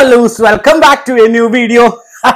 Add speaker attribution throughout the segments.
Speaker 1: Mallus welcome back to a new video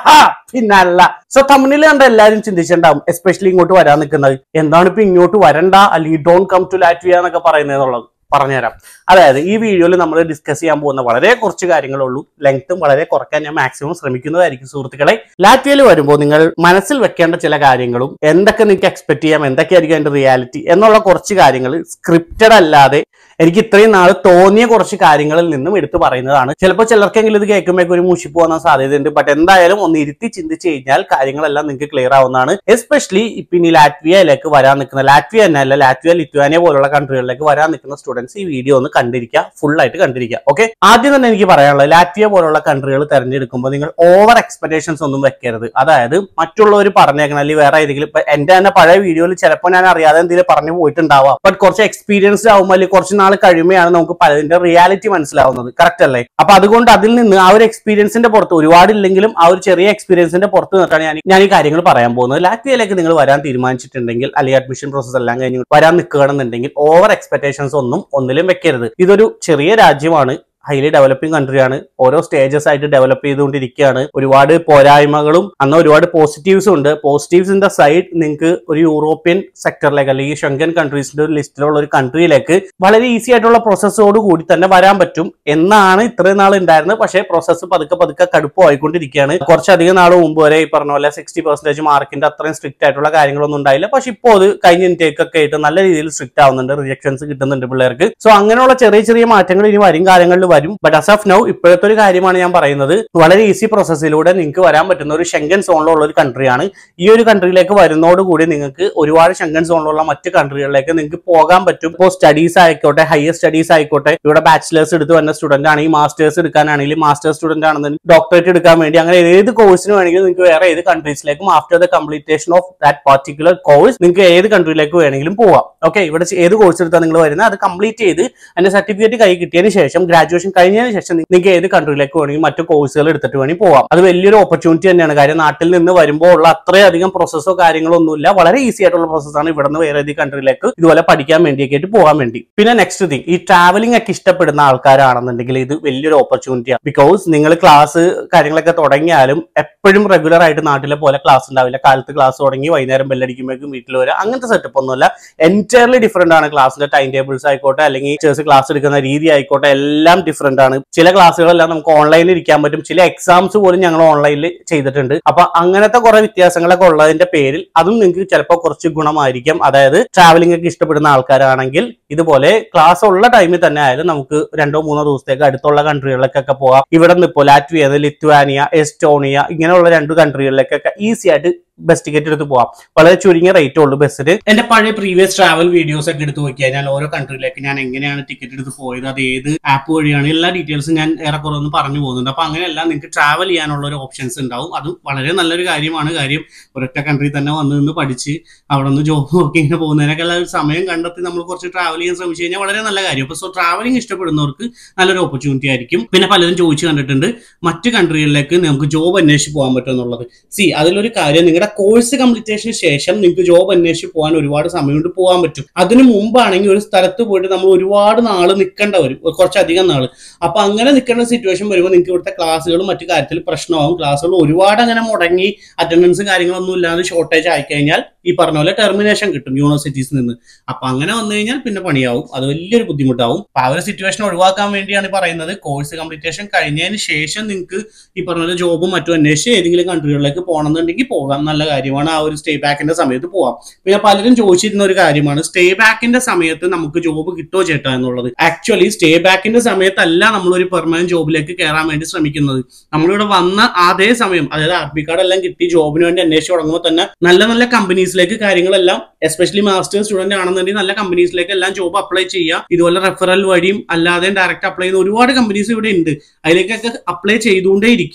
Speaker 1: പിന്നല്ല so തമിഴിൽ കണ്ട എല്ലാവരും ചിന്തിച്ചിട്ടുണ്ടാവും എസ്പെഷ്യലി ഇങ്ങോട്ട് വരാൻ നിൽക്കുന്നത് എന്താണ് ഇപ്പൊ ഇങ്ങോട്ട് വരണ്ട അല്ലെങ്കിൽ ഡോൺ കം ടു ലാറ്റ്വിയ എന്നൊക്കെ പറയുന്നതെന്നുള്ളത് പറഞ്ഞുതരാം അതായത് ഈ വീഡിയോയിൽ നമ്മൾ ഡിസ്കസ് ചെയ്യാൻ പോകുന്ന വളരെ കുറച്ച് കാര്യങ്ങളുള്ളൂ ലെങ്ത്തും വളരെ കുറയ്ക്കാൻ ഞാൻ മാക്സിമം ശ്രമിക്കുന്നതായിരിക്കും സുഹൃത്തുക്കളെ ലാറ്റ്വിയയിൽ വരുമ്പോൾ നിങ്ങൾ മനസ്സിൽ വെക്കേണ്ട ചില കാര്യങ്ങളും എന്തൊക്കെ നിങ്ങൾക്ക് എക്സ്പെക്ട് ചെയ്യാം എന്തൊക്കെയായിരിക്കും അതിന്റെ റിയാലിറ്റി എന്നുള്ള കുറച്ച് കാര്യങ്ങൾ സ്ക്രിപ്റ്റഡ് അല്ലാതെ എനിക്ക് ഇത്രയും നാൾ തോന്നിയ കുറച്ച് കാര്യങ്ങളിൽ നിന്നും എടുത്തു പറയുന്നതാണ് ചിലപ്പോൾ ചിലർക്കെങ്കിലും ഇത് കേൾക്കുമ്പോഴേക്കും ഒരു മുഷിപ്പ് പോകാൻ സാധ്യതയുണ്ട് ബട്ട് എന്തായാലും ഒന്ന് ഇരുത്തി ചിന്തിച്ച് കഴിഞ്ഞാൽ കാര്യങ്ങളെല്ലാം നിങ്ങൾക്ക് ക്ലിയർ ആവുന്നതാണ് എസ്പെഷ്യലി ഇപ്പൊ ഇനി ലാറ്റ്വിയയിലേക്ക് വരാൻ നിൽക്കുന്ന ലാറ്റ്വിയ എന്നല്ല ലാറ്റ്വിയ ലിത്വാനിയ പോലുള്ള കൺട്രികളിലേക്ക് വരാൻ നിൽക്കുന്ന സ്റ്റുഡൻസ് ഈ വീഡിയോ ഒന്ന് കണ്ടിരിക്കുക ഫുൾ ആയിട്ട് കണ്ടിരിക്കുക ഓക്കെ ആദ്യം തന്നെ എനിക്ക് പറയാനുള്ളത് ലാറ്റ്വിയ പോലുള്ള കൺട്രികൾ തിരഞ്ഞെടുക്കുമ്പോൾ നിങ്ങൾ ഓവർ എക്സ്പെക്ടേഷൻസ് ഒന്നും വെക്കരുത് അതായത് മറ്റുള്ളവർ പറഞ്ഞേക്കണം അല്ലെങ്കിൽ വേറെ ഏതെങ്കിലും ഇപ്പൊ എന്റെ തന്നെ പഴയ വീഡിയോയിൽ ചിലപ്പോൾ ഞാൻ അറിയാതെ എന്തെങ്കിലും പറഞ്ഞു പോയിട്ടുണ്ടാവാം ബട്ട് കുറച്ച് എക്സ്പീരിയൻസ്ഡ് ആവുമ്പോൾ അല്ലെങ്കിൽ കുറച്ച് നാൾ കഴിയുമ്പോഴാണ് നമുക്ക് പലതിന്റെ റിയാലിറ്റി മനസ്സിലാവുന്നത് കറക്റ്റ് അല്ലേ അപ്പൊ അതുകൊണ്ട് അതിൽ നിന്ന് ആ ഒരു എക്സ്പീരിയൻസിന്റെ പുറത്ത് ഒരുപാടില്ലെങ്കിലും ആ ഒരു ചെറിയ എക്സ്പീരിയൻസിന്റെ പുറത്ത് നിന്നിട്ടാണ് ഞാൻ ഞാൻ ഈ കാര്യങ്ങൾ പറയാൻ പോകുന്നത് ലാറ്റ്വിയയിലേക്ക് നിങ്ങൾ വരാൻ തീരുമാനിച്ചിട്ടുണ്ടെങ്കിൽ അല്ലെങ്കിൽ അഡ്മിഷൻ പ്രോസസ് എല്ലാം കഴിഞ്ഞ് വരാൻ നിൽക്കുകയാണെന്നുണ്ടെങ്കിൽ ഓവർ എക്സ്പെക്ടേഷൻസ് ഒന്നും ഒന്നിലും വെക്കരുത് ഇതൊരു ചെറിയ രാജ്യമാണ് ഹൈലി ഡെവലപ്പിംഗ് കൺട്രിയാണ് ഓരോ സ്റ്റേജസ് ആയിട്ട് ഡെവലപ്പ് ചെയ്തുകൊണ്ടിരിക്കുകയാണ് ഒരുപാട് പോരായ്മകളും അന്ന് ഒരുപാട് പോസിറ്റീവ്സും ഉണ്ട് പോസിറ്റീവ്സ് ഇൻ ദ സൈഡ് നിങ്ങൾക്ക് ഒരു യൂറോപ്യൻ സെക്ടറിലേക്ക് അല്ലെങ്കിൽ ഷെങ്കൻ കൺട്രീസിന്റെ ഒരു ലിസ്റ്റിലുള്ള ഒരു കൺട്രിയിലേക്ക് വളരെ ഈസി ആയിട്ടുള്ള പ്രോസസ്സോട് കൂടി തന്നെ വരാൻ പറ്റും എന്നാണ് ഇത്രയും നാൾ ഉണ്ടായിരുന്നത് പക്ഷേ പ്രോസസ്സ് പതുക്കെ പതുക്കെ കടുപ്പമായിക്കൊണ്ടിരിക്കുകയാണ് കുറച്ചധികം നാൾ മുമ്പ് വരെ ഈ പറഞ്ഞ പോലെ സിക്സ്റ്റി പെർസെന്റേജ് മാർക്കിന്റെ അത്രയും സ്ട്രിക്റ്റ് ആയിട്ടുള്ള കാര്യങ്ങളൊന്നും ഉണ്ടായില്ല പക്ഷെ ഇപ്പോൾ അത് കഴിഞ്ഞ ഇൻടേക്ക് ഒക്കെ ആയിട്ട് നല്ല രീതിയിൽ സ്ട്രിക്റ്റ് ആവുന്നുണ്ട് റിജക്ഷൻസ് കിട്ടുന്നുണ്ട് പിള്ളേർക്ക് സോ അങ്ങനെയുള്ള ചെറിയ ചെറിയ മാറ്റങ്ങൾ ഇനി വരും കാലങ്ങളിൽ വരും ബട്ട് അസ് ഓഫ് നൗ ഇപ്പോഴത്തെ ഒരു കാര്യമാണ് ഞാൻ പറയുന്നത് വളരെ ഈസി പ്രോസസ്സിലൂടെ നിങ്ങൾക്ക് വരാൻ പറ്റുന്ന ഒരു ഷെങ്കൻ സോണിലുള്ള ഒരു കൺട്രിയാണ് ഈ ഒരു കൺട്രിയിലേക്ക് വരുന്നതോടുകൂടി നിങ്ങൾക്ക് ഒരുപാട് ഷെങ്കൻ സോണിലുള്ള മറ്റ് കൺട്രികളിലേക്ക് നിങ്ങൾക്ക് പോകാൻ പറ്റും ഇപ്പോൾ സ്റ്റഡീസ് ആയിക്കോട്ടെ ഹയർ സ്റ്റഡീസ് ആയിക്കോട്ടെ ഇവിടെ ബാച്ചിലേഴ്സ് എടുത്ത് വന്ന സ്റ്റുഡന്റ് ആണെങ്കിൽ മാസ്റ്റേഴ്സ് എടുക്കാനാണെങ്കിലും മാസ്റ്റേഴ്സ് സ്റ്റുഡന്റ് ആണെന്നുണ്ടെങ്കിൽ ഡോക്ടറേറ്റ് എടുക്കാൻ വേണ്ടി അങ്ങനെ ഏത് കോഴ്സിന് വേണമെങ്കിലും നിങ്ങൾക്ക് വേറെ ഏത് കൺട്രീസിലേക്കും after the completion of that particular course നിങ്ങൾക്ക് ഏത് കൺട്രിയിലേക്ക് വേണമെങ്കിലും പോവാം ഓക്കെ ഇവിടെ ഏത് കോഴ്സ് എടുത്താൽ നിങ്ങൾ വരുന്നത് അത് കംപ്ലീറ്റ് ചെയ്ത് അതിന്റെ സർട്ടിഫിക്കറ്റ് കൈ കിട്ടിയതിന് ശേഷം ഗ്രാജുവേഷൻ കഴിഞ്ഞതിന് ശേഷം നിങ്ങൾക്ക് ഏത് കൺട്രിയിലേക്ക് വേണമെങ്കിൽ മറ്റു കോഴ്സുകൾ എടുത്തിട്ട് വേണമെങ്കിൽ പോവാം അത് വലിയൊരു ഓപ്പർച്യൂണിറ്റി തന്നെയാണ് കാര്യം നാട്ടിൽ നിന്ന് വരുമ്പോൾ ഉള്ള അത്രയധികം പ്രോസസ്സോ കാര്യങ്ങളോ ഒന്നുമില്ല വളരെ ഈസി ആയിട്ടുള്ള പ്രോസസ്സാണ് ഇവിടെ നിന്ന് വേറെ ഏത് കൺട്രിയിലേക്ക് ഇതുപോലെ പഠിക്കാൻ വേണ്ടിയൊക്കെ ആയിട്ട് പോകാൻ വേണ്ടി പിന്നെ നെക്സ്റ്റ് തിങ് ഈ ട്രാവലിംഗ് ഒക്കെ ഇഷ്ടപ്പെടുന്ന ആൾക്കാരാണെന്നുണ്ടെങ്കിൽ ഇത് വലിയൊരു ഓപ്പർച്യൂണിറ്റിയാണ് ബിക്കോസ് നിങ്ങൾ ക്ലാസ് കാര്യങ്ങളൊക്കെ തുടങ്ങിയാലും എപ്പോഴും റെഗുലർ ആയിട്ട് നാട്ടിലെ പോലെ ക്ലാസ് ഉണ്ടാവില്ല കാലത്ത് ക്ലാസ് തുടങ്ങി വൈകുന്നേരം ബെല്ലടിക്കുമ്പോഴേക്കും വീട്ടിൽ വരിക അങ്ങനത്തെ സെറ്റപ്പ് ഒന്നുമല്ല എൻറ്റയർലി ഡിഫറെന്റ് ആണ് ക്ലാസ്സിന്റെ ടൈം ടേബിൾസ് ആയിക്കോട്ടെ അല്ലെങ്കിൽ ടീച്ചേഴ്സ് ക്ലാസ് എടുക്കുന്ന രീതി ആയിക്കോട്ടെ എല്ലാം ഡിഫറെന്റ് ആണ് ചില ക്ലാസ്സുകളെല്ലാം നമുക്ക് ഓൺലൈനിൽ ഇരിക്കാൻ പറ്റും ചില എക്സാംസ് പോലും ഞങ്ങൾ ഓൺലൈനിൽ ചെയ്തിട്ടുണ്ട് അപ്പൊ അങ്ങനത്തെ കുറെ വ്യത്യാസങ്ങളൊക്കെ ഉള്ളതിന്റെ പേരിൽ അതും നിങ്ങൾക്ക് ചിലപ്പോൾ കുറച്ച് ഗുണമായിരിക്കും അതായത് ട്രാവലിംഗ് ഒക്കെ ഇഷ്ടപ്പെടുന്ന ആൾക്കാരാണെങ്കിൽ ഇതുപോലെ ക്ലാസ് ഉള്ള ടൈമിൽ തന്നെ ആയാലും നമുക്ക് രണ്ടോ മൂന്നോ ദിവസത്തേക്ക് അടുത്തുള്ള കൺട്രികളിലേക്കൊക്കെ പോകാം ഇവിടെ നിന്ന് ഇപ്പോൾ ലാറ്റ്വിയ ലിത്വാനിയ എസ്റ്റോണിയ ഇങ്ങനെയുള്ള രണ്ട് കൺട്രികളിലേക്കൊക്കെ ഈസി ആയിട്ട് ബസ് ടിക്കറ്റ് എടുത്ത് പോവാം വളരെ ചുരുങ്ങിയ റേറ്റേ ഉള്ളൂ ബസ്സിന് എന്റെ പഴയ പ്രീവിയസ് ട്രാവൽ വീഡിയോസ് ഒക്കെ എടുത്ത് നോക്കി കഴിഞ്ഞാൽ ഓരോ കൺട്രിയിലേക്ക് ഞാൻ എങ്ങനെയാണ് ടിക്കറ്റ് എടുത്ത് പോയത് അത് ഏത് ആപ്പ് വഴിയാണ് എല്ലാ ഡീറ്റെയിൽസും ഞാൻ ഏറെക്കുറെ ഒന്ന് പറഞ്ഞു പോകുന്നുണ്ട് അപ്പൊ അങ്ങനെയല്ല നിങ്ങൾക്ക് ട്രാവൽ ചെയ്യാനുള്ള ഒരു ഓപ്ഷൻസ് ഉണ്ടാവും അത് വളരെ നല്ലൊരു കാര്യമാണ് കാര്യം ഒരൊറ്റ കൺട്രി തന്നെ വന്ന് നിന്ന് പഠിച്ച് അവിടെ നിന്ന് ജോബ് നോക്കി ഇങ്ങനെ പോകുന്നതിനൊക്കെ ഒരു സമയം കണ്ടെത്തി നമ്മൾ കുറച്ച് ട്രാവൽ ചെയ്യാൻ ശ്രമിച്ചു കഴിഞ്ഞാൽ വളരെ നല്ല കാര്യം അപ്പൊ സോ ട്രാവലിംഗ് ഇഷ്ടപ്പെടുന്നവർക്ക് നല്ലൊരു ഓപ്പർച്യൂണിറ്റി ആയിരിക്കും പിന്നെ പലരും ചോദിച്ചു കണ്ടിട്ടുണ്ട് മറ്റ് കൺട്രികളിലേക്ക് നമുക്ക് ജോബ് അന്വേഷിച്ച് പോകാൻ പറ്റും എന്നുള്ളത് സി അതിലൊരു കാര്യം നിങ്ങളുടെ കോഴ്സ് കംപ്ലീറ്റേഷന് ശേഷം നിങ്ങൾക്ക് ജോബ് അന്വേഷിച്ച് പോകാൻ ഒരുപാട് സമയം കൊണ്ട് പോകാൻ പറ്റും അതിനു മുമ്പാണെങ്കിൽ ഒരു സ്ഥലത്ത് പോയിട്ട് നമ്മൾ ഒരുപാട് നാൾ നിൽക്കേണ്ട വരും കുറച്ചധികം നാൾ അപ്പൊ അങ്ങനെ നിൽക്കേണ്ട സിറ്റുവേഷൻ വരുമ്പോൾ നിങ്ങൾക്ക് ഇവിടുത്തെ ക്ലാസ്സുകളും മറ്റു കാര്യത്തിൽ പ്രശ്നമാവും ക്ലാസ്സുകൾ ഒരുപാട് അങ്ങനെ മുടങ്ങി അറ്റൻഡൻസും കാര്യങ്ങളൊന്നും ഇല്ലാതെ ഷോർട്ടേജ് ആയി കഴിഞ്ഞാൽ ഈ പറഞ്ഞ പോലെ ടെർമിനേഷൻ കിട്ടും യൂണിവേഴ്സിറ്റീസിൽ നിന്ന് അപ്പൊ അങ്ങനെ വന്നു കഴിഞ്ഞാൽ പിന്നെ പണിയാവും അത് വലിയൊരു ബുദ്ധിമുട്ടാവും അപ്പൊ ആ ഒരു സിറ്റുവേഷൻ ഒഴിവാക്കാൻ വേണ്ടിയാണ് ഈ പറയുന്നത് കോഴ്സ് കംപ്ലീറ്റേഷൻ കഴിഞ്ഞതിന് ശേഷം നിങ്ങൾക്ക് ഈ പറഞ്ഞ പോലെ ജോബും മറ്റും അന്വേഷിച്ച് ഏതെങ്കിലും കൺട്രികളിലേക്ക് പോകണമെന്നുണ്ടെങ്കിൽ പോകാം നല്ല കാര്യമാണ് ആ ഒരു സ്റ്റേ ബാക്കിന്റെ സമയത്ത് പോവാം പിന്നെ പലരും ചോദിച്ചിരുന്ന ഒരു കാര്യമാണ് സ്റ്റേ ബാക്കിന്റെ സമയത്ത് നമുക്ക് ജോബ് കിട്ടുമോ ചേട്ടാ എന്നുള്ളത് ആക്ച്വലി സ്റ്റേ ബാക്കിന്റെ സമയത്തല്ല നമ്മൾ ഒരു പെർമനന്റ് ജോബിലേക്ക് കയറാൻ വേണ്ടി ശ്രമിക്കുന്നത് നമ്മളിവിടെ വന്ന അതേ സമയം അതായത് ആർ ബി കാർഡ് എല്ലാം കിട്ടി ജോബിന് വേണ്ടി അന്വേഷിച്ച് തുടങ്ങുമ്പോൾ തന്നെ നല്ല നല്ല കമ്പനീസിലേക്ക് കാര്യങ്ങളെല്ലാം എസ്പെഷ്യലി മാസ്റ്റേഴ്സ് സ്റ്റുഡന്റ് ആണെന്നുണ്ടെങ്കിൽ നല്ല കമ്പനീസിലേക്ക് എല്ലാം ജോബ് അപ്ലൈ ചെയ്യുക ഇതുപോലെ റെഫറൽ വഴിയും അല്ലാതെ ഡയറക്റ്റ് അപ്ലൈ ചെയ്യുന്ന ഒരുപാട് കമ്പനീസ് ഇവിടെ ഉണ്ട് അതിലേക്കൊക്കെ അപ്ലൈ ചെയ്തുകൊണ്ടേ ഇരിക്കാം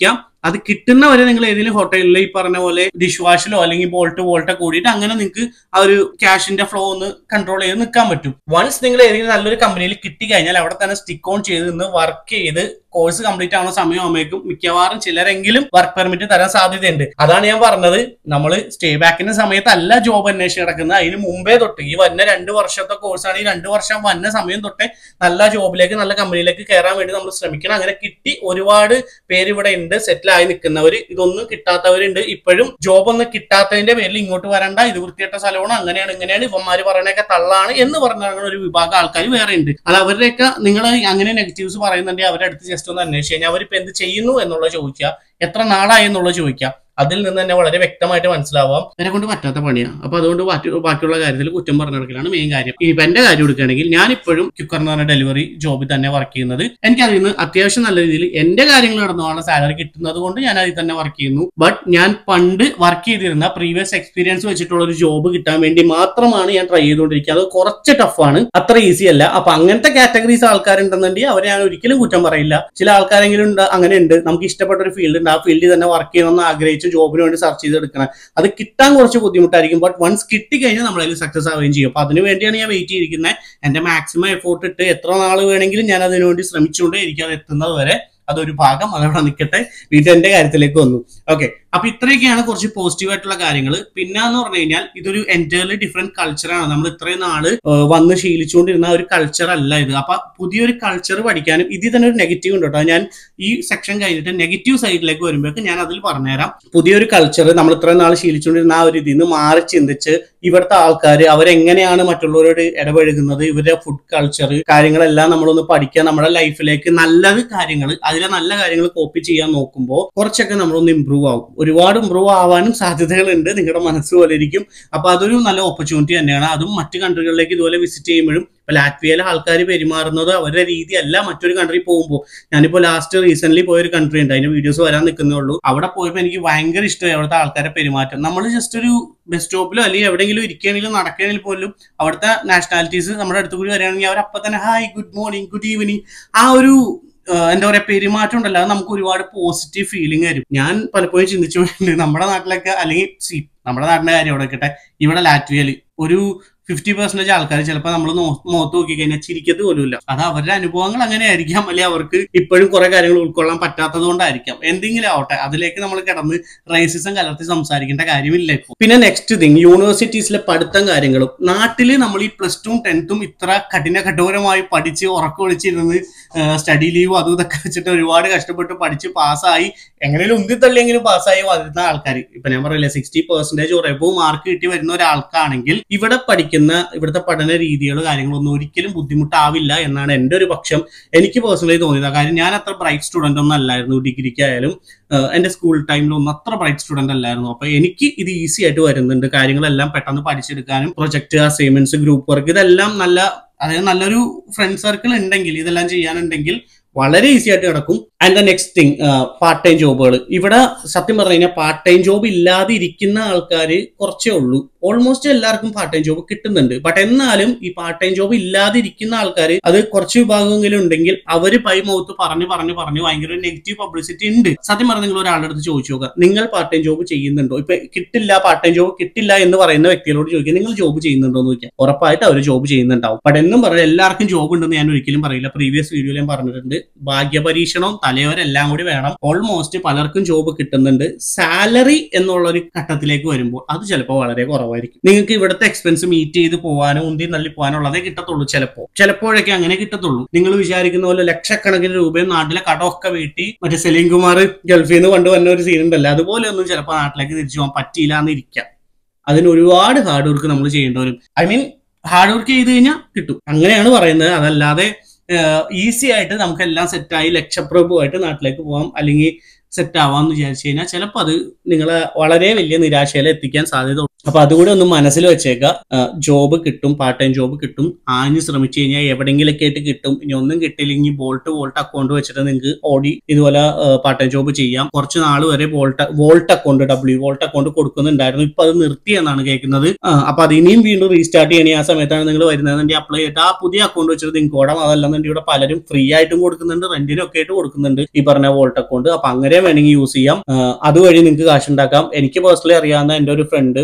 Speaker 1: അത് കിട്ടുന്നവരെ നിങ്ങൾ ഏതെങ്കിലും ഹോട്ടലിൽ ഈ പറഞ്ഞ പോലെ ഡിഷ് വാഷിലോ അല്ലെങ്കിൽ ബോൾട്ട് വോൾട്ടോ കൂടിയിട്ട് അങ്ങനെ നിങ്ങൾക്ക് ആ ഒരു ക്യാഷിന്റെ ഫ്ലോ ഒന്ന് കൺട്രോൾ ചെയ്ത് നിൽക്കാൻ പറ്റും വൺസ് നിങ്ങൾ ഏതെങ്കിലും നല്ലൊരു കമ്പനിയിൽ കിട്ടി കഴിഞ്ഞാൽ അവിടെ തന്നെ സ്റ്റിക്ക് ഓൺ ചെയ്ത് നിന്ന് വർക്ക് ചെയ്ത് കോഴ്സ് കംപ്ലീറ്റ് ആവുന്ന സമയമാകുമ്പോഴേക്കും മിക്കവാറും ചിലരെങ്കിലും വർക്ക് പെർമിറ്റ് തരാൻ സാധ്യതയുണ്ട് അതാണ് ഞാൻ പറഞ്ഞത് നമ്മൾ സ്റ്റേ ബാക്കിന്റെ സമയത്തല്ല ജോബ് അന്വേഷിച്ച് കിടക്കുന്നത് അതിന് മുമ്പേ തൊട്ട് ഈ വന്ന രണ്ട് വർഷത്തെ കോഴ്സാണ് ഈ രണ്ട് വർഷം വന്ന സമയം തൊട്ടേ നല്ല ജോബിലേക്ക് നല്ല കമ്പനിയിലേക്ക് കയറാൻ വേണ്ടി നമ്മൾ ശ്രമിക്കണം അങ്ങനെ കിട്ടി ഒരുപാട് പേര് ഇവിടെ ഉണ്ട് സെറ്റിൽ ആയി നിൽക്കുന്നവർ ഇതൊന്നും കിട്ടാത്തവരുണ്ട് ഇപ്പോഴും ജോബ് ഒന്നും കിട്ടാത്തതിന്റെ പേരിൽ ഇങ്ങോട്ട് വരണ്ട ഇത് വൃത്തിയിട്ട സ്ഥലമാണ് അങ്ങനെയാണ് ഇങ്ങനെയാണ് ഇവന്മാര് പറയണൊക്കെ തള്ളാണ് എന്ന് പറഞ്ഞ ഒരു വിഭാഗം ആൾക്കാർ വേറെ ഉണ്ട് അത് അവരുടെയൊക്കെ നിങ്ങൾ അങ്ങനെ നെഗറ്റീവ്സ് പറയുന്നുണ്ടെങ്കിൽ അവരുടെ അടുത്ത് ജസ്റ്റ് ഒന്ന് അന്വേഷിച്ച് കഴിഞ്ഞാൽ അവരിപ്പോ എന്ത് ചെയ്യുന്നു എന്നുള്ളത് ചോദിക്കുക എത്ര നാളായി എന്നുള്ളത് ചോദിക്കുക അതിൽ നിന്ന് തന്നെ വളരെ വ്യക്തമായിട്ട് മനസ്സിലാവാം ഇവരെ കൊണ്ട് പറ്റാത്ത പണിയാണ് അപ്പൊ അതുകൊണ്ട് ബാക്കി ബാക്കിയുള്ള കാര്യത്തിൽ കുറ്റം പറഞ്ഞു കൊടുക്കലാണ് മെയിൻ കാര്യം ഇപ്പൊ എന്റെ കാര്യം എടുക്കുകയാണെങ്കിൽ ഞാൻ ഇപ്പോഴും ക്യുക്കർ എന്ന് പറഞ്ഞ ഡെലിവറി ജോബിൽ തന്നെ വർക്ക് ചെയ്യുന്നത് എനിക്ക് അതിൽ നിന്ന് അത്യാവശ്യം നല്ല രീതിയിൽ എന്റെ കാര്യങ്ങൾ നടന്നുമാണ് സാലറി കിട്ടുന്നത് കൊണ്ട് ഞാൻ അതിൽ തന്നെ വർക്ക് ചെയ്യുന്നു ബട്ട് ഞാൻ പണ്ട് വർക്ക് ചെയ്തിരുന്ന പ്രീവിയസ് എക്സ്പീരിയൻസ് വെച്ചിട്ടുള്ള ഒരു ജോബ് കിട്ടാൻ വേണ്ടി മാത്രമാണ് ഞാൻ ട്രൈ ചെയ്തുകൊണ്ടിരിക്കുന്നത് അത് കുറച്ച് ടഫാണ് അത്ര ഈസി അല്ല അപ്പൊ അങ്ങനത്തെ കാറ്റഗറീസ് ആൾക്കാരുണ്ടെന്നുണ്ടെങ്കിൽ അവരെ ഞാൻ ഒരിക്കലും കുറ്റം പറയില്ല ചില ആൾക്കാരെങ്കിലും ഉണ്ട് അങ്ങനെ ഉണ്ട് നമുക്ക് ഇഷ്ടപ്പെട്ട ഒരു ഫീൽഡ് ഉണ്ട് ആ ഫീൽഡിൽ തന്നെ വർക്ക് ചെയ്യണമെന്ന് ആഗ്രഹിച്ച് ജോബിന് വേണ്ടി സെർച്ച് ചെയ്തെടുക്കണം അത് കിട്ടാൻ കുറച്ച് ബുദ്ധിമുട്ടായിരിക്കും ബട്ട് വൺസ് കിട്ടി കഴിഞ്ഞാൽ നമ്മളതിൽ സക്സസ് ആവുകയും ചെയ്യും അപ്പൊ അതിന് വേണ്ടിയാണ് ഞാൻ വെയിറ്റ് ചെയ്തിരിക്കുന്നത് എന്റെ മാക്സിമം എഫോർട്ട് ഇട്ട് എത്ര നാൾ വേണമെങ്കിലും ഞാൻ അതിനു വേണ്ടി ശ്രമിച്ചുകൊണ്ടേ ഇരിക്കും അത് എത്തുന്നത് വരെ അതൊരു ഭാഗം അതവിടെ നിൽക്കട്ടെ വീട്ടിന്റെ കാര്യത്തിലേക്ക് വന്നു ഓക്കെ അപ്പൊ ഇത്രയൊക്കെയാണ് കുറച്ച് പോസിറ്റീവ് ആയിട്ടുള്ള കാര്യങ്ങൾ പിന്നെ എന്ന് പറഞ്ഞു കഴിഞ്ഞാൽ ഇതൊരു എൻറ്റയർലി ഡിഫറെന്റ് കൾച്ചറാണ് നമ്മൾ ഇത്രയും നാള് ഏഹ് വന്ന് ശീലിച്ചുകൊണ്ടിരുന്ന ഒരു കൾച്ചർ അല്ല ഇത് അപ്പൊ പുതിയൊരു കൾച്ചർ പഠിക്കാനും ഇതിൽ തന്നെ ഒരു നെഗറ്റീവ് ഉണ്ട് കേട്ടോ ഞാൻ ഈ സെക്ഷൻ കഴിഞ്ഞിട്ട് നെഗറ്റീവ് സൈഡിലേക്ക് വരുമ്പോഴേക്ക് ഞാൻ അതിൽ പറഞ്ഞുതരാം പുതിയൊരു കൾച്ചർ നമ്മൾ ഇത്രയും നാൾ ശീലിച്ചുകൊണ്ടിരുന്ന ആ ഒരു ഇതിൽ നിന്ന് മാറി ചിന്തിച്ച് ഇവിടുത്തെ ആൾക്കാർ അവരെങ്ങനെയാണ് മറ്റുള്ളവരോട് ഇടപഴകുന്നത് ഇവരുടെ ഫുഡ് കൾച്ചർ കാര്യങ്ങളെല്ലാം നമ്മളൊന്ന് പഠിക്കുക നമ്മുടെ ലൈഫിലേക്ക് നല്ലത് കാര്യങ്ങൾ അതിലെ നല്ല കാര്യങ്ങൾ കോപ്പി ചെയ്യാൻ നോക്കുമ്പോൾ കുറച്ചൊക്കെ നമ്മളൊന്ന് ഇമ്പ്രൂവ് ആവും ഒരുപാട് ഇമ്പ്രൂവ് ആവാനും സാധ്യതകളുണ്ട് നിങ്ങളുടെ മനസ്സ് പോലെ ഇരിക്കും അപ്പൊ അതൊരു നല്ല ഓപ്പർച്യൂണിറ്റി തന്നെയാണ് അതും മറ്റു കൺട്രികളിലേക്ക് ഇതുപോലെ വിസിറ്റ് ചെയ്യുമ്പോഴും ഇപ്പൊ ലാറ്റ്വിയയിലെ ആൾക്കാർ പെരുമാറുന്നത് അവരുടെ രീതിയല്ല മറ്റൊരു കൺട്രി പോകുമ്പോൾ ഞാനിപ്പോ ലാസ്റ്റ് റീസെന്റ് പോയൊരു കൺട്രി ഉണ്ട് അതിന്റെ വീഡിയോസ് വരാൻ നിൽക്കുന്നേ ഉള്ളൂ അവിടെ പോയപ്പോൾ എനിക്ക് ഭയങ്കര ഇഷ്ടമായി അവിടുത്തെ ആൾക്കാരെ പെരുമാറ്റം നമ്മൾ ജസ്റ്റ് ഒരു ബസ് സ്റ്റോപ്പിലോ അല്ലെങ്കിൽ എവിടെയെങ്കിലും ഇരിക്കുകയാണെങ്കിലും നടക്കുകയാണെങ്കിൽ പോലും അവിടുത്തെ നാഷണാലിറ്റീസ് നമ്മുടെ അടുത്ത് കൂടി വരികയാണെങ്കിൽ അവർ അപ്പം തന്നെ hi good morning good evening ആ ഒരു ആ, എന്താ പറയാ പെരുമാറ്റം ഉണ്ടല്ലോ അത് നമുക്ക് ഒരുപാട് പോസിറ്റീവ് ഫീലിംഗ് വരും ഞാൻ പലപ്പോഴും ചിന്തിച്ചു നമ്മുടെ നാട്ടിലൊക്കെ അല്ലെങ്കിൽ സി നമ്മുടെ നാടിന്റെ കാര്യം അവിടെ കിട്ടെ ഇവിടെ ലാറ്റ്വിയയിൽ ഒരു ഫിഫ്റ്റി പെർസെന്റേജ് ആൾക്കാർ ചിലപ്പോൾ നമ്മൾ മുഖത്ത് നോക്കി കഴിഞ്ഞാൽ ചിരിക്കത്ത് പോലുമില്ല അത് അവരുടെ അനുഭവങ്ങൾ അങ്ങനെ ആയിരിക്കാം അല്ലെങ്കിൽ അവർക്ക് ഇപ്പോഴും കുറെ കാര്യങ്ങൾ ഉൾക്കൊള്ളാൻ പറ്റാത്തത് കൊണ്ടായിരിക്കാം എന്തെങ്കിലും ആവട്ടെ അതിലേക്ക് നമ്മൾ കിടന്ന് റേസിസം കലർത്തി സംസാരിക്കേണ്ട കാര്യമില്ല ഇപ്പോൾ പിന്നെ നെക്സ്റ്റ് തിങ് യൂണിവേഴ്സിറ്റീസിലെ പഠിത്തം കാര്യങ്ങളും നാട്ടിൽ നമ്മൾ ഈ പ്ലസ് ടു ടെൻത്തും ഇത്ര കഠിന കഠോരമായി പഠിച്ച് ഉറക്കൊളിച്ചിരുന്ന് സ്റ്റഡി ലീവും അതും ഇതൊക്കെ വെച്ചിട്ട് ഒരുപാട് കഷ്ടപ്പെട്ട് പഠിച്ച് പാസ്സായി എങ്ങനെയും ഉന്തി തള്ളിയെങ്കിലും പാസ്സായി വരുന്ന ആൾക്കാർ ഇപ്പൊ ഞാൻ പറയില്ല സിക്സ്റ്റി പെർസെന്റേജ് ഉറപ്പോ മാർക്ക് കിട്ടി വരുന്ന ഒരാൾക്കാണെങ്കിൽ ഇവിടെ പഠിക്കുന്ന ഇവിടുത്തെ പഠന രീതികൾ കാര്യങ്ങളൊന്നും ഒരിക്കലും ബുദ്ധിമുട്ടാവില്ല എന്നാണ് എൻ്റെ ഒരു പക്ഷം എനിക്ക് പേഴ്സണലി തോന്നിയത് കാര്യം ഞാൻ അത്ര ബ്രൈറ്റ് സ്റ്റുഡന്റ് ഒന്നും അല്ലായിരുന്നു ഡിഗ്രിക്കായാലും ഏഹ് എന്റെ സ്കൂൾ ടൈമിലൊന്നും അത്ര ബ്രൈറ്റ് സ്റ്റുഡന്റ് അല്ലായിരുന്നു അപ്പൊ എനിക്ക് ഇത് ഈസി ആയിട്ട് വരുന്നുണ്ട് കാര്യങ്ങളെല്ലാം പെട്ടെന്ന് പഠിച്ചെടുക്കാനും പ്രൊജക്ട് അസൈൻമെന്റ്സ് ഗ്രൂപ്പ് വർക്ക് ഇതെല്ലാം നല്ല അതായത് നല്ലൊരു ഫ്രണ്ട് സർക്കിൾ ഉണ്ടെങ്കിൽ ഇതെല്ലാം ചെയ്യാനുണ്ടെങ്കിൽ വളരെ ഈസി ആയിട്ട് കിടക്കും and the next thing part time ജോബുകൾ ഇവിടെ സത്യം പറഞ്ഞു കഴിഞ്ഞാൽ പാർട്ട് ടൈം ജോബ് ഇല്ലാതെ ഇരിക്കുന്ന ആൾക്കാർ കുറച്ചേ ഉള്ളൂ ഓൾമോസ്റ്റ് എല്ലാവർക്കും പാർട്ട് ടൈം ജോബ് കിട്ടുന്നുണ്ട് ബട്ട് എന്നാലും ഈ പാർട്ട് ടൈം ജോബ് ഇല്ലാതെ ഇരിക്കുന്ന ആൾക്കാർ അത് കുറച്ച് വിഭാഗമെങ്കിലും ഉണ്ടെങ്കിൽ അവര് പൈ മൗത്ത് പറഞ്ഞു പറഞ്ഞു പറഞ്ഞു ഭയങ്കര നെഗറ്റീവ് പബ്ലിസിറ്റി ഉണ്ട് സത്യം പറഞ്ഞ നിങ്ങൾ ഒരാളുടെ അടുത്ത് ചോദിച്ചു നോക്കുക നിങ്ങൾ പാർട്ട് ടൈം ജോബ് ചെയ്യുന്നുണ്ടോ ഇപ്പൊ കിട്ടില്ല പാർട്ട് ടൈം ജോബ് കിട്ടില്ല എന്ന് പറയുന്ന വ്യക്തികളോട് ചോദിക്കുക നിങ്ങൾ ജോബ് ചെയ്യുന്നുണ്ടോ എന്ന് ചോദിക്കുക ഉറപ്പായിട്ട് അവർ ജോബ് ചെയ്യുന്നുണ്ടാവും ബട്ട് എന്നും പറഞ്ഞാൽ എല്ലാവർക്കും ജോബ് ഉണ്ടെന്ന് ഞാൻ ഒരിക്കലും പറയില്ല പ്രീവിയസ് വീഡിയോയിൽ ഞാൻ പറഞ്ഞിട്ടുണ്ട് ഭാഗ്യപരീക്ഷണവും തലവരെല്ലാം കൂടി വേണം ഓൾമോസ്റ്റ് പലർക്കും ജോബ് കിട്ടുന്നുണ്ട് സാലറി എന്നുള്ള ഒരു ഘട്ടത്തിലേക്ക് വരുമ്പോൾ അത് ചിലപ്പോൾ വളരെ കുറവായിരിക്കും നിങ്ങൾക്ക് ഇവിടുത്തെ എക്സ്പെൻസ് മീറ്റ് ചെയ്ത് പോകാനോ ഉന്തി തള്ളി പോകാനുള്ളതേ കിട്ടത്തുള്ളൂ ചിലപ്പോൾ ചിലപ്പോഴൊക്കെ അങ്ങനെ കിട്ടത്തുള്ളൂ നിങ്ങൾ വിചാരിക്കുന്ന പോലെ ലക്ഷക്കണക്കിന് രൂപയും നാട്ടിലെ കടമൊക്കെ വീട്ടി മറ്റേ സലീം കുമാർ ഗൾഫിൽ നിന്ന് കൊണ്ടുവന്ന ഒരു സീൻ ഉണ്ടല്ലോ അതുപോലെ ഒന്നും ചിലപ്പോൾ നാട്ടിലേക്ക് തിരിച്ചു പോകാൻ പറ്റിയില്ല എന്നിരിക്കാം അതിന് ഒരുപാട് ഹാർഡ് വർക്ക് നമ്മൾ ചെയ്യേണ്ടി വരും ഐ മീൻ ഹാർഡ് വർക്ക് ചെയ്ത് കഴിഞ്ഞാൽ കിട്ടും അങ്ങനെയാണ് പറയുന്നത് അതല്ലാതെ ഈസി ആയിട്ട് നമുക്കെല്ലാം സെറ്റായി ലക്ഷപ്രഭുവായിട്ട് നാട്ടിലേക്ക് പോകാം അല്ലെങ്കിൽ സെറ്റ് ആവാന്ന് വിചാരിച്ചു കഴിഞ്ഞാൽ ചിലപ്പോൾ അത് നിങ്ങളെ വളരെ വലിയ നിരാശയിൽ എത്തിക്കാൻ സാധ്യത ഉണ്ട് അപ്പൊ അതുകൂടെ ഒന്ന് മനസ്സിൽ വെച്ചേക്ക ജോബ് കിട്ടും പാർട്ട് ടൈം ജോബ് കിട്ടും ആഞ്ഞ് ശ്രമിച്ചു കഴിഞ്ഞാൽ എവിടെങ്കിലൊക്കെ ആയിട്ട് കിട്ടും ഇനി ഒന്നും കിട്ടില്ലെങ്കിൽ ബോൾട്ട് വോൾട്ട് അക്കൗണ്ട് വെച്ചിട്ട് നിങ്ങൾക്ക് ഓടി ഇതുപോലെ പാർട്ട് ടൈം ജോബ് ചെയ്യാം കുറച്ച് നാൾ വരെ Wolt Wolt account W Wolt account കൊടുക്കുന്നുണ്ടായിരുന്നു ഇപ്പൊ അത് നിർത്തി എന്നാണ് കേൾക്കുന്നത് ആ, അപ്പൊ അത് ഇനിയും വീണ്ടും റീസ്റ്റാർട്ട് ചെയ്യണേ ആ സമയത്താണ് നിങ്ങൾ വരുന്നതെങ്കിൽ അപ്ലൈ ചെയ്തിട്ട് ആ പുതിയ അക്കൗണ്ട് വെച്ചിട്ട് നിങ്ങൾക്ക് ഓടാം അതല്ലെന്നുണ്ടെങ്കിൽ ഇവിടെ പലരും ഫ്രീ ആയിട്ടും കൊടുക്കുന്നുണ്ട് റെന്റിനും ഒക്കെ ആയിട്ട് കൊടുക്കുന്നുണ്ട് ഈ പറഞ്ഞ വോൾട്ട് അക്കൗണ്ട് അപ്പൊ അങ്ങനെ വേണമെങ്കിൽ യൂസ് ചെയ്യാം ആ, അതുവഴി നിങ്ങൾക്ക് കാശ് ഉണ്ടാക്കാം എനിക്ക് പേഴ്സണലി അറിയാവുന്ന എന്റെ ഒരു ഫ്രണ്ട്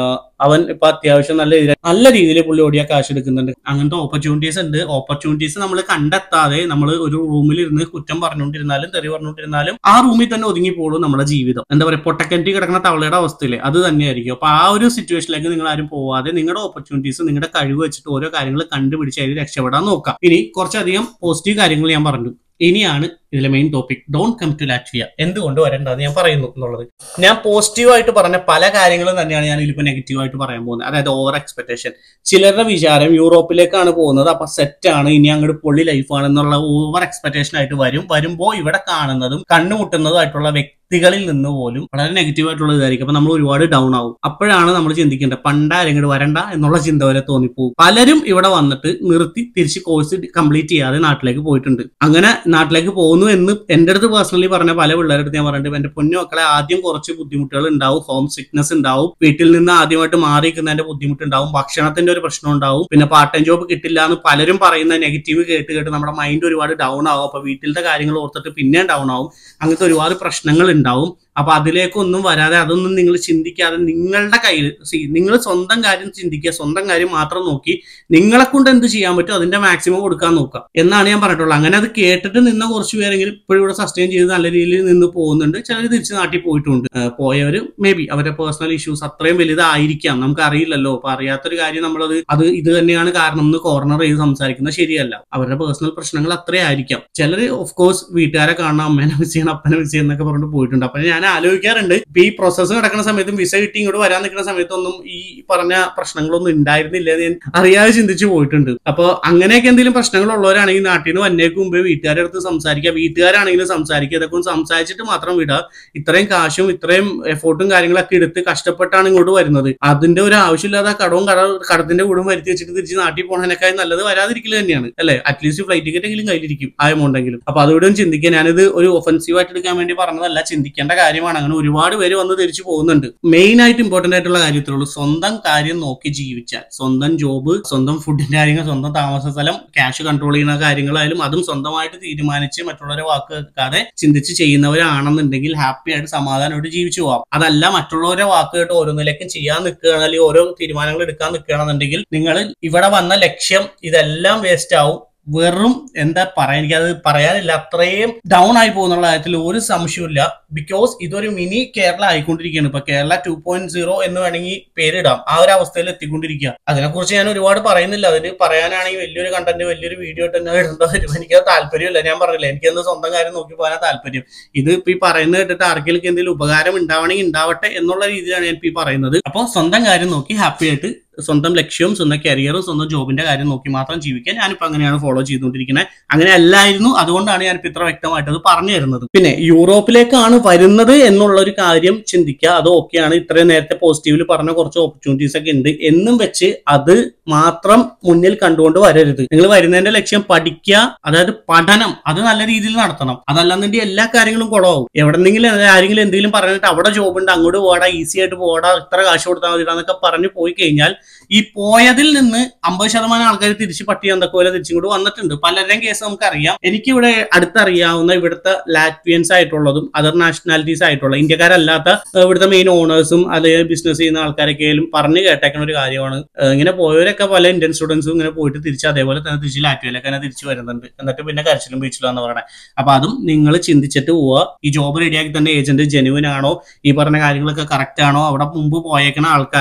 Speaker 1: അവൻ ഇപ്പൊ അത്യാവശ്യം നല്ല രീതിയിൽ നല്ല രീതിയിൽ പുള്ളി ഓടിയ കാശ് എടുക്കുന്നുണ്ട് അങ്ങനത്തെ ഓപ്പർച്യൂണിറ്റീസ് ഉണ്ട് ഓപ്പർച്യൂണിറ്റീസ് നമ്മൾ കണ്ടെത്താതെ നമ്മൾ ഒരു റൂമിൽ ഇരുന്ന് കുറ്റം പറഞ്ഞുകൊണ്ടിരുന്നാലും തെറി പറഞ്ഞുകൊണ്ടിരുന്നാലും ആ റൂമിൽ തന്നെ ഒതുങ്ങി പോകും നമ്മുടെ ജീവിതം എന്താ പറയുക പൊട്ടക്കറ്റി കിടക്കുന്ന തവളയുടെ അവസ്ഥയില് അത് തന്നെയായിരിക്കും അപ്പൊ ആ ഒരു സിറ്റുവേഷനിലേക്ക് നിങ്ങൾ ആരും പോവാതെ നിങ്ങളുടെ ഓപ്പർച്യൂണിറ്റീസ് നിങ്ങളുടെ കഴിവ് വെച്ചിട്ട് ഓരോ കാര്യങ്ങൾ കണ്ടുപിടിച്ച് അതിൽ രക്ഷപ്പെടാൻ നോക്കാം ഇനി കുറച്ചധികം പോസിറ്റീവ് കാര്യങ്ങൾ ഞാൻ പറഞ്ഞു ഇനിയാണ് ഇതിലെ main topic don't come to Latvia എന്തുകൊണ്ട് വരണ്ടെന്ന് ഞാൻ പറയുന്നു എന്നുള്ളത് ഞാൻ പോസിറ്റീവായിട്ട് പറഞ്ഞ പല കാര്യങ്ങളും തന്നെയാണ് ഞാൻ ഇതിലിപ്പോ നെഗറ്റീവായിട്ട് പറയാൻ പോകുന്നത് അതായത് ഓവർ എക്സ്പെക്ടേഷൻ ചിലരുടെ വിചാരം യൂറോപ്പിലേക്കാണ് പോകുന്നത് അപ്പൊ സെറ്റ് ആണ് ഇനി അങ്ങോട്ട് പൊള്ളി ലൈഫാണെന്നുള്ള ഓവർ എക്സ്പെക്ടേഷൻ ആയിട്ട് വരും വരുമ്പോൾ ഇവിടെ കാണുന്നതും കണ്ണുമുട്ടുന്നതും ആയിട്ടുള്ള വ്യക്തികളിൽ നിന്ന് പോലും വളരെ നെഗറ്റീവ് ആയിട്ടുള്ള ഇതായിരിക്കും അപ്പൊ നമ്മൾ ഒരുപാട് ഡൗൺ ആവും അപ്പോഴാണ് നമ്മൾ ചിന്തിക്കേണ്ടത് പണ്ടാരും ഇങ്ങോട്ട് വരണ്ട എന്നുള്ള ചിന്ത വരെ തോന്നിപ്പോകും പലരും ഇവിടെ വന്നിട്ട് നിർത്തി തിരിച്ച് കോഴ്സ് കംപ്ലീറ്റ് ചെയ്യാതെ നാട്ടിലേക്ക് പോയിട്ടുണ്ട് അങ്ങനെ നാട്ടിലേക്ക് പോകുന്നു എന്ന് എന്റെ അടുത്ത് പേഴ്സണലി പറഞ്ഞ പല പിള്ളേരുടെ അടുത്ത് ഞാൻ പറഞ്ഞിട്ട് എന്റെ പൊന്നു മക്കളെ ആദ്യം കുറച്ച് ബുദ്ധിമുട്ടുകൾ ഉണ്ടാവും ഹോം സിക്നസ് ഉണ്ടാവും വീട്ടിൽ നിന്ന് ആദ്യമായിട്ട് മാറിയിരിക്കുന്നതിന്റെ ബുദ്ധിമുട്ട് ഉണ്ടാവും ഭക്ഷണത്തിന്റെ ഒരു പ്രശ്നം ഉണ്ടാവും പിന്നെ പാർട്ട് ടൈം ജോബ് കിട്ടില്ല എന്ന് പലരും പറയുന്ന നെഗറ്റീവ് കേട്ട് കേട്ട് നമ്മുടെ മൈൻഡ് ഒരുപാട് ഡൗൺ ആവും അപ്പൊ വീട്ടിലത്തെ കാര്യങ്ങൾ ഓർത്തിട്ട് പിന്നെ ഡൗൺ ആവും അങ്ങനത്തെ ഒരുപാട് പ്രശ്നങ്ങൾ ഉണ്ടാവും അപ്പൊ അതിലേക്കൊന്നും വരാതെ അതൊന്നും നിങ്ങൾ ചിന്തിക്കാതെ നിങ്ങളുടെ കയ്യിൽ നിങ്ങൾ സ്വന്തം കാര്യം ചിന്തിക്കുക സ്വന്തം കാര്യം മാത്രം നോക്കി നിങ്ങളെ കൊണ്ട് എന്ത് ചെയ്യാൻ പറ്റും അതിന്റെ മാക്സിമം കൊടുക്കാൻ നോക്കുക എന്നാണ് ഞാൻ പറഞ്ഞിട്ടുള്ളത് അങ്ങനെ അത് കേട്ടിട്ട് നിന്ന കുറച്ച് പേരെങ്കിലും ഇപ്പോഴും ഇവിടെ സസ്റ്റെയിൻ ചെയ്ത് നല്ല രീതിയിൽ നിന്ന് പോകുന്നുണ്ട് ചിലർ തിരിച്ച് നാട്ടിൽ പോയിട്ടുണ്ട് ഏഹ് പോയവര് മേ ബി അവരുടെ പേഴ്സണൽ ഇഷ്യൂസ് അത്രയും വലുതായിരിക്കാം നമുക്ക് അറിയില്ലല്ലോ അപ്പൊ അറിയാത്തൊരു കാര്യം നമ്മളത് അത് ഇത് തന്നെയാണ് കാരണം എന്ന് കോർണർ ചെയ്ത് സംസാരിക്കുന്നത് ശരിയല്ല അവരുടെ പേഴ്സണൽ പ്രശ്നങ്ങൾ അത്രേ ആയിരിക്കാം ചിലർ ഓഫ് കോഴ്സ് വീട്ടുകാരെ കാണണം അമ്മേനെ മിസ് ചെയ്യണം അപ്പനെ മിസ് ചെയ്യണം എന്നൊക്കെ പറഞ്ഞിട്ട് പോയിട്ടുണ്ട് അപ്പൊ ഞാൻ ആലോചിക്കാറുണ്ട് ഇപ്പൊ ഈ പ്രോസസ്സ് നടക്കുന്ന സമയത്തും വിസ കിട്ടി ഇങ്ങോട്ട് വരാൻ നിൽക്കുന്ന സമയത്തൊന്നും ഈ പറഞ്ഞ പ്രശ്നങ്ങളൊന്നും ഉണ്ടായിരുന്നില്ല എന്ന് ഞാൻ അറിയാതെ ചിന്തിച്ചു പോയിട്ടുണ്ട് അപ്പൊ അങ്ങനെയൊക്കെ എന്തെങ്കിലും പ്രശ്നങ്ങൾ ഉള്ളവരാണെങ്കിൽ നാട്ടിൽ നിന്ന് വന്നേക്ക് മുമ്പേ വീട്ടുകാരുടെ അടുത്ത് സംസാരിക്കുക വീട്ടുകാരാണെങ്കിലും സംസാരിക്കുക ഇതൊക്കെ ഒന്ന് സംസാരിച്ചിട്ട് മാത്രം വിടുക ഇത്രയും കാശും ഇത്രയും എഫോർട്ടും കാര്യങ്ങളൊക്കെ എടുത്ത് കഷ്ടപ്പെട്ടാണ് ഇങ്ങോട്ട് വരുന്നത് അതിന്റെ ഒരു ആവശ്യമില്ലാതെ കടവും കട കടത്തിന്റെ കൂടും വരുത്തി വെച്ചിട്ട് തിരിച്ച് നാട്ടിൽ പോകണതിനേക്കാൾ നല്ലത് വരാതിരിക്കൽ തന്നെയാണ് അല്ലെ അറ്റ്ലീസ്റ്റ് ഫ്ലൈറ്റ് ടിക്കറ്റ് എങ്കിലും കയ്യിലിരിക്കും ആ എമൗണ്ട് എങ്കിലും അപ്പൊ അതുകൂടെ ഒന്ന് ചിന്തിക്കുക ഞാനിത് ഒരു ഒഫൻസീവ് ആയിട്ട് എടുക്കാൻ വേണ്ടി പറഞ്ഞതല്ല ചിന്തിക്കേണ്ട കാര്യമാണ് അങ്ങനെ ഒരുപാട് പേര് വന്ന് തിരിച്ചു പോകുന്നുണ്ട് മെയിൻ ആയിട്ട് ഇമ്പോർട്ടന്റ് ആയിട്ടുള്ള കാര്യത്തിലുള്ളൂ സ്വന്തം കാര്യം നോക്കി ജീവിച്ചാൽ സ്വന്തം ജോബ് സ്വന്തം ഫുഡിന്റെ കാര്യങ്ങൾ സ്വന്തം താമസ സ്ഥലം ക്യാഷ് കൺട്രോൾ ചെയ്യുന്ന കാര്യങ്ങളായാലും അതും സ്വന്തമായിട്ട് തീരുമാനിച്ച് മറ്റുള്ളവരെ വാക്ക് കേൾക്കാതെ ചിന്തിച്ച് ചെയ്യുന്നവരാണെന്നുണ്ടെങ്കിൽ ഹാപ്പി ആയിട്ട് സമാധാനമായിട്ട് ജീവിച്ചു പോവാം അതല്ല മറ്റുള്ളവരെ വാക്ക് കേട്ട് ഓരോന്നിലേക്കും ചെയ്യാൻ നിൽക്കുകയാണ് അല്ലെങ്കിൽ ഓരോ തീരുമാനങ്ങൾ എടുക്കാൻ നിൽക്കുകയാണെന്നുണ്ടെങ്കിൽ നിങ്ങൾ ഇവിടെ വന്ന ലക്ഷ്യം ഇതെല്ലാം വേസ്റ്റ് ആവും വെറും എന്താ പറയാ എനിക്കത് പറയാനില്ല അത്രയും ഡൗൺ ആയി പോകുന്നുള്ള കാര്യത്തിൽ ഒരു സംശയമില്ല ബിക്കോസ് ഇതൊരു മിനി കേരള ആയിക്കൊണ്ടിരിക്കുകയാണ് ഇപ്പൊ കേരള ടു പോയിന്റ് സീറോ എന്ന് വേണമെങ്കിൽ പേരിടാം ആ ഒരു അവസ്ഥയിൽ എത്തിക്കൊണ്ടിരിക്കുക അതിനെക്കുറിച്ച് ഞാൻ ഒരുപാട് പറയുന്നില്ല അതിന് പറയാനാണെങ്കിൽ വലിയൊരു കണ്ടന്റ് വലിയൊരു വീഡിയോ ആയിട്ട് തന്നെ ഇടേണ്ട വരും എനിക്ക് താല്പര്യമില്ല ഞാൻ പറഞ്ഞില്ല എനിക്ക് എന്ന് സ്വന്തം കാര്യം നോക്കി പോകാനാ താല്പര്യം ഇത് ഇപ്പൊ ഈ പറയുന്നത് കേട്ടിട്ട് ആർക്കെങ്കിലും എന്തെങ്കിലും ഉപകാരം ഉണ്ടാവണമെങ്കിൽ ഉണ്ടാവട്ടെ എന്നുള്ള രീതിയിലാണ് ഞാൻ ഇപ്പൊ ഈ പറയുന്നത് അപ്പോൾ സ്വന്തം കാര്യം നോക്കി ഹാപ്പി ആയിട്ട് സ്വന്തം ലക്ഷ്യവും സ്വന്തം കരിയറും സ്വന്തം ജോബിന്റെ കാര്യം നോക്കി മാത്രം ജീവിക്കാൻ ഞാനിപ്പോ അങ്ങനെയാണ് ഫോളോ ചെയ്തുകൊണ്ടിരിക്കുന്നത് അങ്ങനെ അല്ലായിരുന്നു അതുകൊണ്ടാണ് ഞാനിപ്പോ ഇത്ര വ്യക്തമായിട്ട് അത് പറഞ്ഞു തരുന്നത് പിന്നെ യൂറോപ്പിലേക്കാണ് വരുന്നത് എന്നുള്ള ഒരു കാര്യം ചിന്തിക്കുക അത് ഓക്കെയാണ് ഇത്രയും നേരത്തെ പോസിറ്റീവിൽ പറഞ്ഞ കുറച്ച് ഓപ്പർച്യൂണിറ്റീസ് ഒക്കെ ഉണ്ട് എന്നും വെച്ച് അത് മാത്രം മുന്നിൽ കണ്ടുകൊണ്ട് വരരുത് നിങ്ങൾ വരുന്നതിന്റെ ലക്ഷ്യം പഠിക്കുക അതായത് പഠനം അത് നല്ല രീതിയിൽ നടത്തണം അതല്ലാന്നുണ്ടെങ്കിൽ എല്ലാ കാര്യങ്ങളും കുളമാവും എവിടെന്നെങ്കിലും ആരെങ്കിലും എന്തെങ്കിലും പറഞ്ഞിട്ട് അവിടെ ജോബ് ഉണ്ട് അങ്ങോട്ട് പോടാ ഈസി ആയിട്ട് പോടാ ഇത്ര കാശ് കൊടുത്താൽ മതി എന്നൊക്കെ പറഞ്ഞു പോയി കഴിഞ്ഞാൽ ഈ പോയതിൽ നിന്ന് അമ്പത് ശതമാനം ആൾക്കാർ തിരിച്ച് പട്ടി എന്തൊക്കെ പോലെ തിരിച്ചിങ്ങോട്ട് വന്നിട്ടുണ്ട് പലരുടെയും കേസ് നമുക്കറിയാം എനിക്കിവിടെ അടുത്തറിയാവുന്ന ഇവിടുത്തെ ലാറ്റ്വിയൻസ് ആയിട്ടുള്ളതും അതർ നാഷണാലിറ്റീസ് ആയിട്ടുള്ള ഇന്ത്യക്കാരല്ലാത്ത ഏഹ്, ഇവിടുത്തെ മെയിൻ ഓണേഴ്സും അല്ലെങ്കിൽ ബിസിനസ് ചെയ്യുന്ന ആൾക്കാരൊക്കെയും പറഞ്ഞു കേട്ടേക്കുന്ന ഒരു കാര്യമാണ് ഏഹ്, ഇങ്ങനെ പോയവരൊക്കെ പല ഇന്ത്യൻ സ്റ്റുഡൻസും ഇങ്ങനെ പോയിട്ട് തിരിച്ച് അതേപോലെ തന്നെ തിരിച്ച് ലാറ്റ്വിയയിലൊക്കെ തന്നെ തിരിച്ച് വരുന്നുണ്ട് എന്നിട്ട് പിന്നെ കരച്ചിലും ബീച്ചിലും എന്ന് പറയണേ അപ്പൊ അതും നിങ്ങൾ ചിന്തിച്ചിട്ട് പോവുക ഈ ജോബ് റെഡിയാക്കി തന്നെ ഏജന്റ് ജെനുവിൻ ആണോ ഈ പറഞ്ഞ കാര്യങ്ങളൊക്കെ കറക്റ്റ് ആണോ അവിടെ മുമ്പ് പോയേക്കുന്ന ആൾക്കാരെ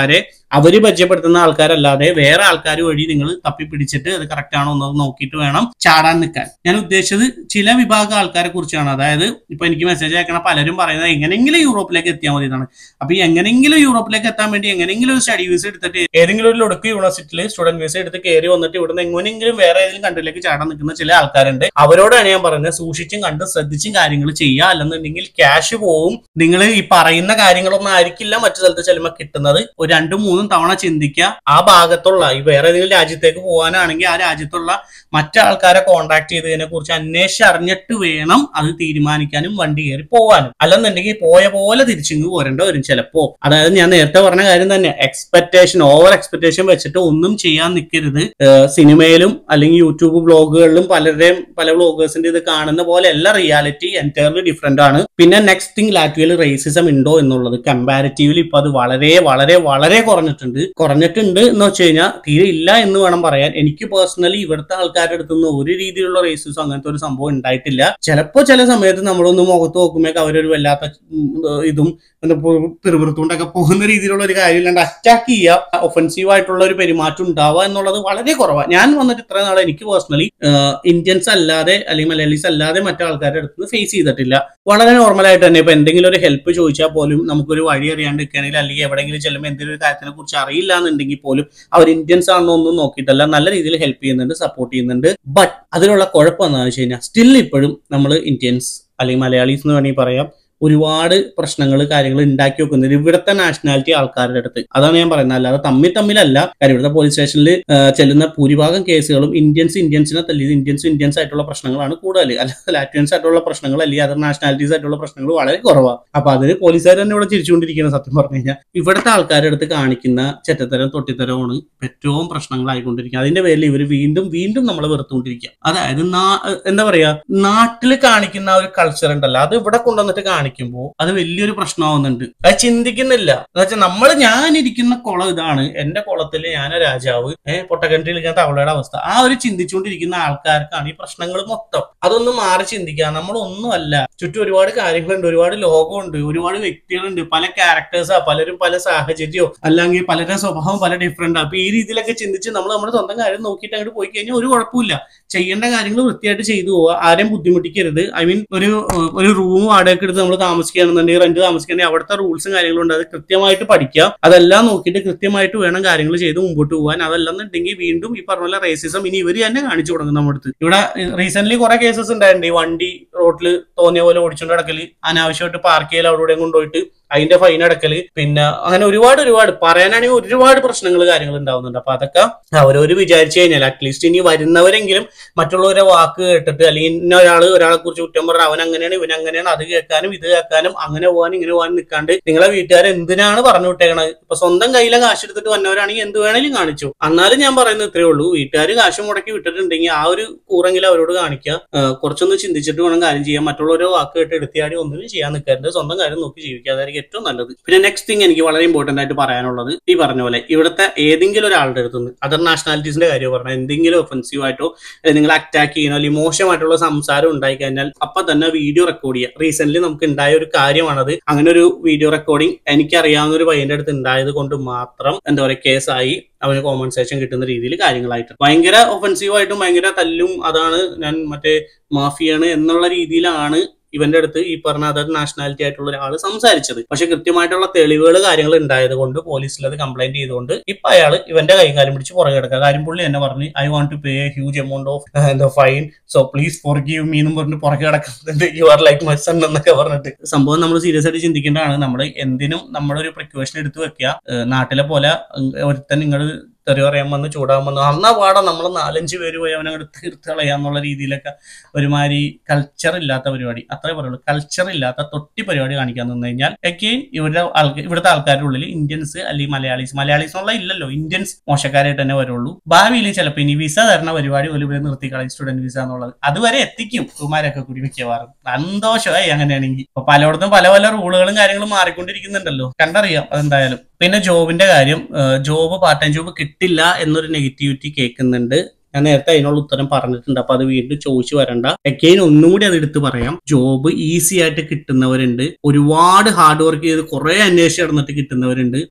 Speaker 1: അവര് പരിചയപ്പെടുത്തുന്ന ആൾക്കാരല്ലാതെ വേറെ ആൾക്കാർ വഴി നിങ്ങൾ തപ്പി പിടിച്ചിട്ട് അത് കറക്റ്റ് ആണോ എന്ന് നോക്കിയിട്ട് വേണം ചാടാൻ നിൽക്കാൻ ഞാൻ ഉദ്ദേശിച്ചത് ചില വിഭാഗം ആൾക്കാരെ കുറിച്ചാണ് അതായത് ഇപ്പൊ എനിക്ക് മെസ്സേജ് അയക്കണ പലരും പറയുന്നത് എങ്ങനെയെങ്കിലും യൂറോപ്പിലേക്ക് എത്തിയാൽ മതി എന്നാണ് അപ്പൊ ഈ എങ്ങനെയെങ്കിലും യൂറോപ്പിലേക്ക് എത്താൻ വേണ്ടി എങ്ങനെയെങ്കിലും ഒരു സ്റ്റഡി വിസ എടുത്തിട്ട് ഏതെങ്കിലും ഒരു ലൊടുക്ക് യൂണിവേഴ്സിറ്റിയിൽ സ്റ്റുഡന്റ് വിസ എടുത്ത് കയറി വന്നിട്ട് ഇവിടുന്ന് എങ്ങനെയെങ്കിലും വേറെ ഏതെങ്കിലും കൺട്രിയിലേക്ക് ചാടാൻ നിൽക്കുന്ന ചില ആൾക്കാരുണ്ട് അവരോടാണ് ഞാൻ പറയുന്നത് സൂക്ഷിച്ചും കണ്ടും ശ്രദ്ധിച്ചും കാര്യങ്ങൾ ചെയ്യുക അല്ലെന്നുണ്ടെങ്കിൽ ക്യാഷ് പോവും നിങ്ങൾ ഈ പറയുന്ന കാര്യങ്ങളൊന്നും ആയിരിക്കില്ല മറ്റു സ്ഥലത്ത് ചെല്ലുമ്പോൾ കിട്ടുന്നത് ഒരു രണ്ടും മൂന്നും തവണ ചിന്തിക്കുക ആ ഭാഗത്തുള്ള ഈ വേറെ ഏതെങ്കിലും രാജ്യത്തേക്ക് പോകാനാണെങ്കിൽ ആ രാജ്യത്തുള്ള മറ്റാൾക്കാരെ കോൺടാക്ട് ചെയ്തതിനെ കുറിച്ച് അന്വേഷിച്ച് അറിഞ്ഞിട്ട് വേണം അത് തീരുമാനിക്കാനും വണ്ടി കയറി പോകാനും അല്ലെന്നുണ്ടെങ്കിൽ പോയ പോലെ തിരിച്ചിങ്ങ് പോരേണ്ട വരും ചിലപ്പോ അതായത് ഞാൻ നേരത്തെ പറഞ്ഞ കാര്യം തന്നെ എക്സ്പെക്ടേഷൻ ഓവർ എക്സ്പെക്ടേഷൻ വെച്ചിട്ട് ഒന്നും ചെയ്യാൻ നിൽക്കരുത് ഏഹ് സിനിമയിലും അല്ലെങ്കിൽ യൂട്യൂബ് ബ്ലോഗുകളിലും പലരുടെയും പല ബ്ലോഗേഴ്സിന്റെ ഇത് കാണുന്ന പോലെ അല്ല റിയാലിറ്റി എൻറ്റയർലി ഡിഫറെന്റ് ആണ് പിന്നെ നെക്സ്റ്റ് തിങ് ലാറ്റ്വിയയിൽ റേസിസം ഉണ്ടോ എന്നുള്ളത് കമ്പാരിറ്റീവ്ലി ഇപ്പൊ അത് വളരെ വളരെ വളരെ കുറഞ്ഞിട്ടുണ്ട് കുറഞ്ഞിട്ടുണ്ട് എന്ന് വെച്ച് കഴിഞ്ഞാൽ തീരെ ഇല്ല എന്ന് വേണം പറയാൻ എനിക്ക് പേഴ്സണലി ഇവിടുത്തെ ആൾക്കാരുടെ അടുത്ത് നിന്ന് ഒരു രീതിയിലുള്ള റേസിസം അങ്ങനത്തെ ഒരു സംഭവം ഉണ്ടായിട്ടില്ല ചിലപ്പോ ചില സമയത്ത് നമ്മളൊന്ന് മുഖത്ത് നോക്കുമ്പോഴേക്ക് അവരൊരു വല്ലാത്ത ഉം, ഇതും എന്താ പു- പിറുപിറുത്തുകൊണ്ടൊക്കെ പോകുന്ന രീതിയിലുള്ള ഒരു കാര്യമില്ലാണ്ട് അറ്റാക്ക് ചെയ്യുക ഒഫൻസീവ് ആയിട്ടുള്ള ഒരു പെരുമാറ്റം ഉണ്ടാവുക എന്നുള്ളത് വളരെ കുറവാണ് ഞാൻ വന്നിട്ട് ഇത്ര നാളെ എനിക്ക് പേഴ്സണലി ഇന്ത്യൻസ് അല്ലാതെ അല്ലെങ്കിൽ മലയാളീസ് അല്ലാതെ മറ്റാൾക്കാരുടെ അടുത്ത് നിന്ന് ഫേസ് ചെയ്തിട്ടില്ല വളരെ നോർമൽ ആയിട്ട് തന്നെ ഇപ്പൊ എന്തെങ്കിലും ഒരു ഹെൽപ്പ് ചോദിച്ചാൽ പോലും നമുക്കൊരു വഴി അറിയാണ്ട് നിൽക്കുകയാണെങ്കിൽ അല്ലെങ്കിൽ എവിടെയെങ്കിലും ചെല്ലുമ്പോൾ എന്തെങ്കിലും ഒരു കാര്യത്തിനെ കുറിച്ച് അറിയില്ല എന്നുണ്ടെങ്കിൽ പോലും അവർ ഇന്ത്യൻസ് ആണെന്നോ ഒന്നും നോക്കിയിട്ടല്ല നല്ല രീതിയിൽ ഹെൽപ്പ് ചെയ്യുന്നുണ്ട് സപ്പോർട്ട് ചെയ്യുന്നുണ്ട് ബട്ട് അതിലുള്ള കുഴപ്പം എന്താണെന്ന് വെച്ച് കഴിഞ്ഞാൽ സ്റ്റിൽ ഇപ്പോഴും നമ്മൾ ഇന്ത്യൻസ് അല്ലെങ്കിൽ മലയാളീസ് എന്ന് വേണമെങ്കിൽ പറയാം ഒരുപാട് പ്രശ്നങ്ങൾ കാര്യങ്ങൾ ഉണ്ടാക്കി വെക്കുന്നത് ഇവിടുത്തെ നാഷണാലിറ്റി ആൾക്കാരുടെ അടുത്ത് അതാണ് ഞാൻ പറയുന്നത് അല്ലാതെ തമ്മിൽ തമ്മിലല്ല കാര്യം ഇവിടുത്തെ പോലീസ് സ്റ്റേഷനിൽ ചെല്ലുന്ന ഭൂരിഭാഗം കേസുകളും ഇന്ത്യൻസ് ഇന്ത്യൻസിനെ തല്ലിയത് ഇന്ത്യൻസ് ഇന്ത്യൻസ് ആയിട്ടുള്ള പ്രശ്നങ്ങളാണ് കൂടുതൽ അല്ലാതെ ലാറ്റ്വിയൻസ് ആയിട്ടുള്ള പ്രശ്നങ്ങൾ അല്ലെങ്കിൽ അതർ നാഷണാലിറ്റീസ് ആയിട്ടുള്ള പ്രശ്നങ്ങൾ വളരെ കുറവാണ് അപ്പൊ അതിന് പോലീസുകാർ തന്നെ ഇവിടെ ചിരിച്ചുകൊണ്ടിരിക്കുന്ന സത്യം പറഞ്ഞു കഴിഞ്ഞാൽ ഇവിടുത്തെ ആൾക്കാരുടെ അടുത്ത് കാണിക്കുന്ന ചെറ്റത്തരം തൊട്ടിത്തരമാണ് ഏറ്റവും പ്രശ്നങ്ങളായിക്കൊണ്ടിരിക്കുക അതിന്റെ പേരിൽ ഇവർ വീണ്ടും വീണ്ടും നമ്മളെ വെറുത്തുകൊണ്ടിരിക്കുക അതായത് നാ- എന്താ പറയാ നാട്ടിൽ കാണിക്കുന്ന ആ ഒരു കൾച്ചർ ഉണ്ടല്ലോ അത് ഇവിടെ കൊണ്ടുവന്നിട്ട് കാണിക്കുമ്പോൾ അത് വലിയൊരു പ്രശ്നമാവുന്നുണ്ട് അത് ചിന്തിക്കുന്നില്ല എന്ന് വെച്ചാൽ നമ്മൾ ഞാൻ ഇരിക്കുന്ന കുളം ഇതാണ് എന്റെ കുളത്തിൽ ഞാൻ രാജാവ് ഏഹ് പൊട്ടക്കണ്ടിയിൽ ഇരിക്കുന്ന തവളയുടെ അവസ്ഥ ആ ഒരു ചിന്തിച്ചുകൊണ്ടിരിക്കുന്ന ആൾക്കാർക്കാണ് ഈ പ്രശ്നങ്ങൾ മൊത്തം അതൊന്നും മാറി ചിന്തിക്കുക നമ്മളൊന്നുമല്ല ചുറ്റും ഒരുപാട് കാര്യങ്ങളുണ്ട് ഒരുപാട് ലോകമുണ്ട് ഒരുപാട് വ്യക്തികളുണ്ട് പല ക്യാരക്ടേഴ്സാ പലരും പല സാഹചര്യമോ അല്ലെങ്കിൽ പലരുടെ സ്വഭാവം പല ഡിഫറെന്റ് അപ്പൊ ഈ രീതിയിലൊക്കെ ചിന്തിച്ച് നമ്മൾ നമ്മുടെ സ്വന്തം കാര്യം നോക്കിയിട്ട് അങ്ങോട്ട് പോയി കഴിഞ്ഞാൽ ഒരു കുഴപ്പമില്ല ചെയ്യേണ്ട കാര്യങ്ങൾ വൃത്തിയായിട്ട് ചെയ്തു പോവുക ആരെയും ബുദ്ധിമുട്ടിക്കരുത് ഐ മീൻ ഒരു ഏഹ്, ഒരു റൂം വാടകയ്ക്ക് എടുത്ത് നമ്മൾ താമസിക്കുകയാണെന്നുണ്ടെങ്കിൽ റെന്റ് താമസിക്കുകയാണെങ്കിൽ അവിടുത്തെ റൂൾസും കാര്യങ്ങളും ഉണ്ട് അത് കൃത്യമായിട്ട് പഠിക്കുക അതെല്ലാം നോക്കിയിട്ട് കൃത്യമായിട്ട് വേണം കാര്യങ്ങൾ ചെയ്ത് മുമ്പോട്ട് പോകാൻ അതല്ലെന്നുണ്ടെങ്കിൽ വീണ്ടും ഈ പറഞ്ഞ പോലെ റേസിസം ഇനി ഇവർ തന്നെ കാണിച്ചു തുടങ്ങും നമ്മുടെ അടുത്ത് ഇവിടെ റീസെന്റ് കുറെ കേസസ് ഉണ്ടായിട്ടുണ്ട് ഈ വണ്ടി റോഡിൽ തോന്നിയ പോലെ ഓടിച്ചുകൊണ്ട് കിടക്കല് അനാവശ്യമായിട്ട് പാർക്ക് ചെയ്യൽ അവിടെ ഇവിടെയും കൊണ്ടുപോയിട്ട് അതിന്റെ ഫൈൻ അടക്കല് പിന്നെ അങ്ങനെ ഒരുപാട് ഒരുപാട് പറയാനാണെങ്കിൽ ഒരുപാട് പ്രശ്നങ്ങൾ കാര്യങ്ങൾ ഉണ്ടാവുന്നുണ്ട് അപ്പൊ അതൊക്കെ അവരവര് വിചാരിച്ചു കഴിഞ്ഞാൽ അറ്റ്ലീസ്റ്റ് ഇനി വരുന്നവരെങ്കിലും മറ്റുള്ളവരെ വാക്ക് കേട്ടിട്ട് അല്ലെങ്കിൽ ഇന്ന ഒരാള് ഒരാളെ കുറിച്ച് കുറ്റം പറഞ്ഞാൽ അവൻ അങ്ങനെയാണ് ഇവൻ അങ്ങനെയാണ് അത് കേൾക്കാനും ഇത് കേൾക്കാനും അങ്ങനെ പോകാനും ഇങ്ങനെ പോകാനും നിൽക്കാണ്ട് നിങ്ങളെ വീട്ടുകാർ എന്തിനാണ് പറഞ്ഞു വിട്ടേക്കണത് ഇപ്പൊ സ്വന്തം കയ്യിലെ കാശ് എടുത്തിട്ട് വന്നവരാണെങ്കിൽ എന്ത് വേണേലും കാണിച്ചു എന്നാലും ഞാൻ പറയുന്നത് ഇത്രേ ഉള്ളൂ വീട്ടുകാർ കാശ് മുടക്കി വിട്ടിട്ടുണ്ടെങ്കിൽ ആ ഒരു കൂറെങ്കിലും അവരോട് കാണിക്കുക ആ, കുറച്ചൊന്ന് ചിന്തിച്ചിട്ട് വേണം കാര്യം ചെയ്യാൻ മറ്റുള്ളവരെ വാക്ക് കേട്ട് എടുത്തിയാടി ഒന്നിനും ചെയ്യാൻ നിൽക്കരുത് സ്വന്തം കാര്യം നോക്കി ജീവിക്കുക അതായിരിക്കും ഏറ്റവും നല്ലത് പിന്നെ നെക്സ്റ്റ് തിങ് എനിക്ക് വളരെ ഇമ്പോർട്ടന്റ് ആയിട്ട് പറയാനുള്ളത് ഈ പറഞ്ഞ പോലെ ഇവിടുത്തെ ഏതെങ്കിലും ഒരാളുടെ അടുത്തുനിന്ന് അതർ നാഷണാലിറ്റീസിന്റെ കാര്യം പറഞ്ഞാൽ എന്തെങ്കിലും ഒഫൻസീവ് ആയിട്ടോ അല്ലെങ്കിൽ നിങ്ങൾ അറ്റാക്ക് ചെയ്യണോ അല്ലെങ്കിൽ മോശമായിട്ടുള്ള സംസാരം ഉണ്ടായി കഴിഞ്ഞാൽ അപ്പൊ തന്നെ വീഡിയോ റെക്കോർഡ് ചെയ്യുക റീസെന്റ് നമുക്ക് ഉണ്ടായ ഒരു കാര്യമാണത് അങ്ങനെ ഒരു വീഡിയോ റെക്കോർഡിംഗ് എനിക്കറിയാവുന്ന ഒരു പയ്യന്റെ അടുത്ത് ഉണ്ടായത് കൊണ്ട് മാത്രം എന്താ പറയുക കേസായി അവന് കോമ്പൻസേഷൻ കിട്ടുന്ന രീതിയിൽ കാര്യങ്ങളായിട്ട് ഭയങ്കര ഒഫൻസീവ് ആയിട്ടും ഭയങ്കര തല്ലും അതാണ് ഞാൻ മറ്റേ മാഫിയാണ് എന്നുള്ള രീതിയിലാണ് ഇവന്റെ അടുത്ത് ഈ പറഞ്ഞ അതർ നാഷണാലിറ്റി ആയിട്ടുള്ള ഒരാൾ സംസാരിച്ചത് പക്ഷെ കൃത്യമായിട്ടുള്ള തെളിവുകൾ കാര്യങ്ങൾ ഉണ്ടായത് കൊണ്ട് പോലീസിൽ അത് കംപ്ലൈന്റ് ചെയ്തുകൊണ്ട് ഇപ്പൊ അയാൾ ഇവന്റെ കൈകാര്യം പിടിച്ച് പുറകെ കിടക്കുക കാര്യം പുള്ളി എന്നെ പറഞ്ഞു I want to pay a huge amount of എന്താ fine so please forgive me എന്നും പറഞ്ഞ് പുറകെ കിടക്കുന്നുണ്ട് you are like my son എന്നൊക്കെ പറഞ്ഞിട്ട് സംഭവം നമ്മൾ സീരിയസ് ആയിട്ട് ചിന്തിക്കേണ്ടതാണ് നമ്മൾ എന്തിനും നമ്മളൊരു പ്രിക്കോഷൻ എടുത്ത് വെക്കുക ഏഹ് നാട്ടിലെ പോലെ ഉം, ഒരുത്തൻ നിങ്ങൾ തെറി പറയാൻ വന്ന് ചൂടാൻ വന്ന് അന്നാ പാടാ നമ്മൾ നാലഞ്ച് പേര് പോയി അവനങ്ങോട്ട് തീർത്ത് കളയാന്നുള്ള രീതിയിലൊക്കെ ഒരുമാതിരി കൾച്ചർ ഇല്ലാത്ത പരിപാടി അത്രേ പറയുള്ളൂ കൾച്ചർ ഇല്ലാത്ത തൊട്ടി പരിപാടി കാണിക്കാൻ നിന്ന് കഴിഞ്ഞാൽ അഗെയിൻ ഇവരുടെ ആൾക്കാർ ഇവിടുത്തെ ആൾക്കാരുടെ ഉള്ളിൽ ഇന്ത്യൻസ് അല്ലെങ്കിൽ മലയാളീസ് മലയാളീസ് എന്നുള്ള ഇല്ലല്ലോ ഇന്ത്യൻസ് മോശക്കാരായിട്ട് തന്നെ വരുള്ളൂ ഭാവിയിൽ ചിലപ്പോൾ ഇനി വിസ തരണ പരിപാടി പോലും ഇവർ നിർത്തി കളയും സ്റ്റുഡന്റ് വിസ എന്നുള്ളത് അതുവരെ എത്തിക്കും കുമാരൊക്കെ കൂടി മിക്കവാറും സന്തോഷമായി അങ്ങനെയാണെങ്കിൽ ഇപ്പൊ പലയിടത്തും പല പല റൂളുകളും കാര്യങ്ങളും മാറിക്കൊണ്ടിരിക്കുന്നുണ്ടല്ലോ കണ്ടറിയാം അതെന്തായാലും പിന്നെ ജോബിന്റെ കാര്യം ഏഹ് ജോബ് പാർട്ട് ടൈം ജോബ് കിട്ടില്ല എന്നൊരു നെഗറ്റിവിറ്റി കേൾക്കുന്നുണ്ട് ഞാൻ നേരത്തെ അതിനുള്ള ഉത്തരം പറഞ്ഞിട്ടുണ്ട് അപ്പൊ അത് വീണ്ടും ചോദിച്ചു വരണ്ട എക്കെയിൻ ഒന്നും കൂടി അത് എടുത്ത് പറയാം ജോബ് ഈസി ആയിട്ട് കിട്ടുന്നവരുണ്ട് ഒരുപാട് ഹാർഡ് വർക്ക് ചെയ്ത് കുറെ അന്വേഷിച്ച് നടന്നിട്ട് കിട്ടുന്നവരുണ്ട്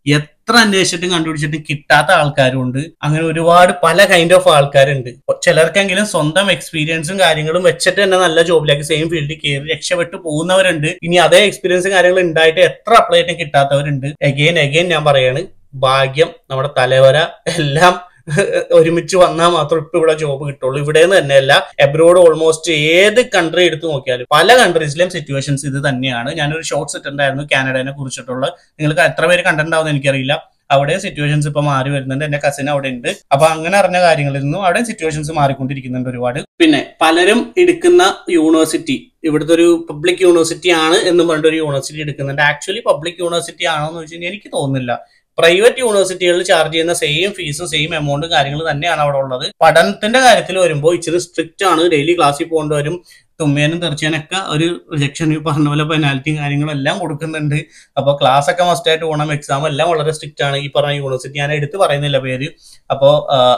Speaker 1: എത്ര അന്വേഷിച്ചിട്ടും കണ്ടുപിടിച്ചിട്ടും കിട്ടാത്ത ആൾക്കാരും ഉണ്ട് അങ്ങനെ ഒരുപാട് പല കൈൻഡ് ഓഫ് ആൾക്കാരുണ്ട് ചിലർക്കെങ്കിലും സ്വന്തം എക്സ്പീരിയൻസും കാര്യങ്ങളും വെച്ചിട്ട് തന്നെ നല്ല ജോബിലേക്ക് സെയിം ഫീൽഡിൽ കയറി രക്ഷപ്പെട്ടു പോകുന്നവരുണ്ട് ഇനി അതേ എക്സ്പീരിയൻസും കാര്യങ്ങളും ഉണ്ടായിട്ട് എത്ര അപ്ലൈ ആയിട്ടും കിട്ടാത്തവരുണ്ട് എഗെയിൻ എഗെയിൻ ഞാൻ പറയാണ് ഭാഗ്യം നമ്മുടെ തലവര എല്ലാം ഒരുമിച്ച് വന്നാൽ മാത്രം ഇപ്പൊ ഇവിടെ ജോബ് കിട്ടുള്ളൂ ഇവിടെ നിന്ന് തന്നെയല്ല എബ്രോഡ് ഓൾമോസ്റ്റ് ഏത് കൺട്രി എടുത്ത് നോക്കിയാലും പല കൺട്രീസിലെയും സിറ്റുവേഷൻസ് ഇത് തന്നെയാണ് ഞാനൊരു ഷോർട്ട് സെറ്റ് ഉണ്ടായിരുന്നു കാനഡയെ കുറിച്ചിട്ടുള്ള നിങ്ങൾക്ക് എത്ര പേര് കണ്ടിട്ടുണ്ടാവും എനിക്കറിയില്ല അവിടെ സിറ്റുവേഷൻസ് ഇപ്പൊ മാറി വരുന്നുണ്ട് എന്റെ കസിൻ അവിടെ ഉണ്ട് അപ്പൊ അങ്ങനെ അറിഞ്ഞ കാര്യങ്ങളിൽ നിന്നും അവിടെ സിറ്റുവേഷൻസ് മാറിക്കൊണ്ടിരിക്കുന്നുണ്ട് ഒരുപാട് പിന്നെ പലരും എടുക്കുന്ന യൂണിവേഴ്സിറ്റി ഇവിടുത്തെ ഒരു പബ്ലിക് യൂണിവേഴ്സിറ്റി ആണ് എന്ന് പറഞ്ഞിട്ട് ഒരു യൂണിവേഴ്സിറ്റി എടുക്കുന്നുണ്ട് ആക്ച്വലി പബ്ലിക് യൂണിവേഴ്സിറ്റി ആണോ എന്ന് വെച്ച് കഴിഞ്ഞാൽ എനിക്ക് തോന്നുന്നില്ല പ്രൈവറ്റ് യൂണിവേഴ്സിറ്റികളിൽ ചാർജ് ചെയ്യുന്ന സെയിം ഫീസും സെയിം എമൗണ്ടും കാര്യങ്ങൾ തന്നെയാണ് അവിടെ ഉള്ളത് പഠനത്തിന്റെ കാര്യത്തിൽ വരുമ്പോൾ ഇച്ചിരി സ്ട്രിക്റ്റ് ആണ് ഡെയിലി ക്ലാസ്സിൽ പോകേണ്ടി വരും തുമ്മേനും തെറിച്ചാനൊക്കെ ഒരു റിജക്ഷൻ ഈ പറഞ്ഞ പോലെ പെനാൽറ്റിയും കാര്യങ്ങളും എല്ലാം കൊടുക്കുന്നുണ്ട് അപ്പോൾ ക്ലാസ് ഒക്കെ മസ്റ്റ് ആയിട്ട് പോകണം എക്സാം എല്ലാം വളരെ സ്ട്രിക്റ്റ് ആണ് ഈ പറഞ്ഞ യൂണിവേഴ്സിറ്റി ഞാൻ എടുത്ത് പറയുന്നില്ല പേര് അപ്പോൾ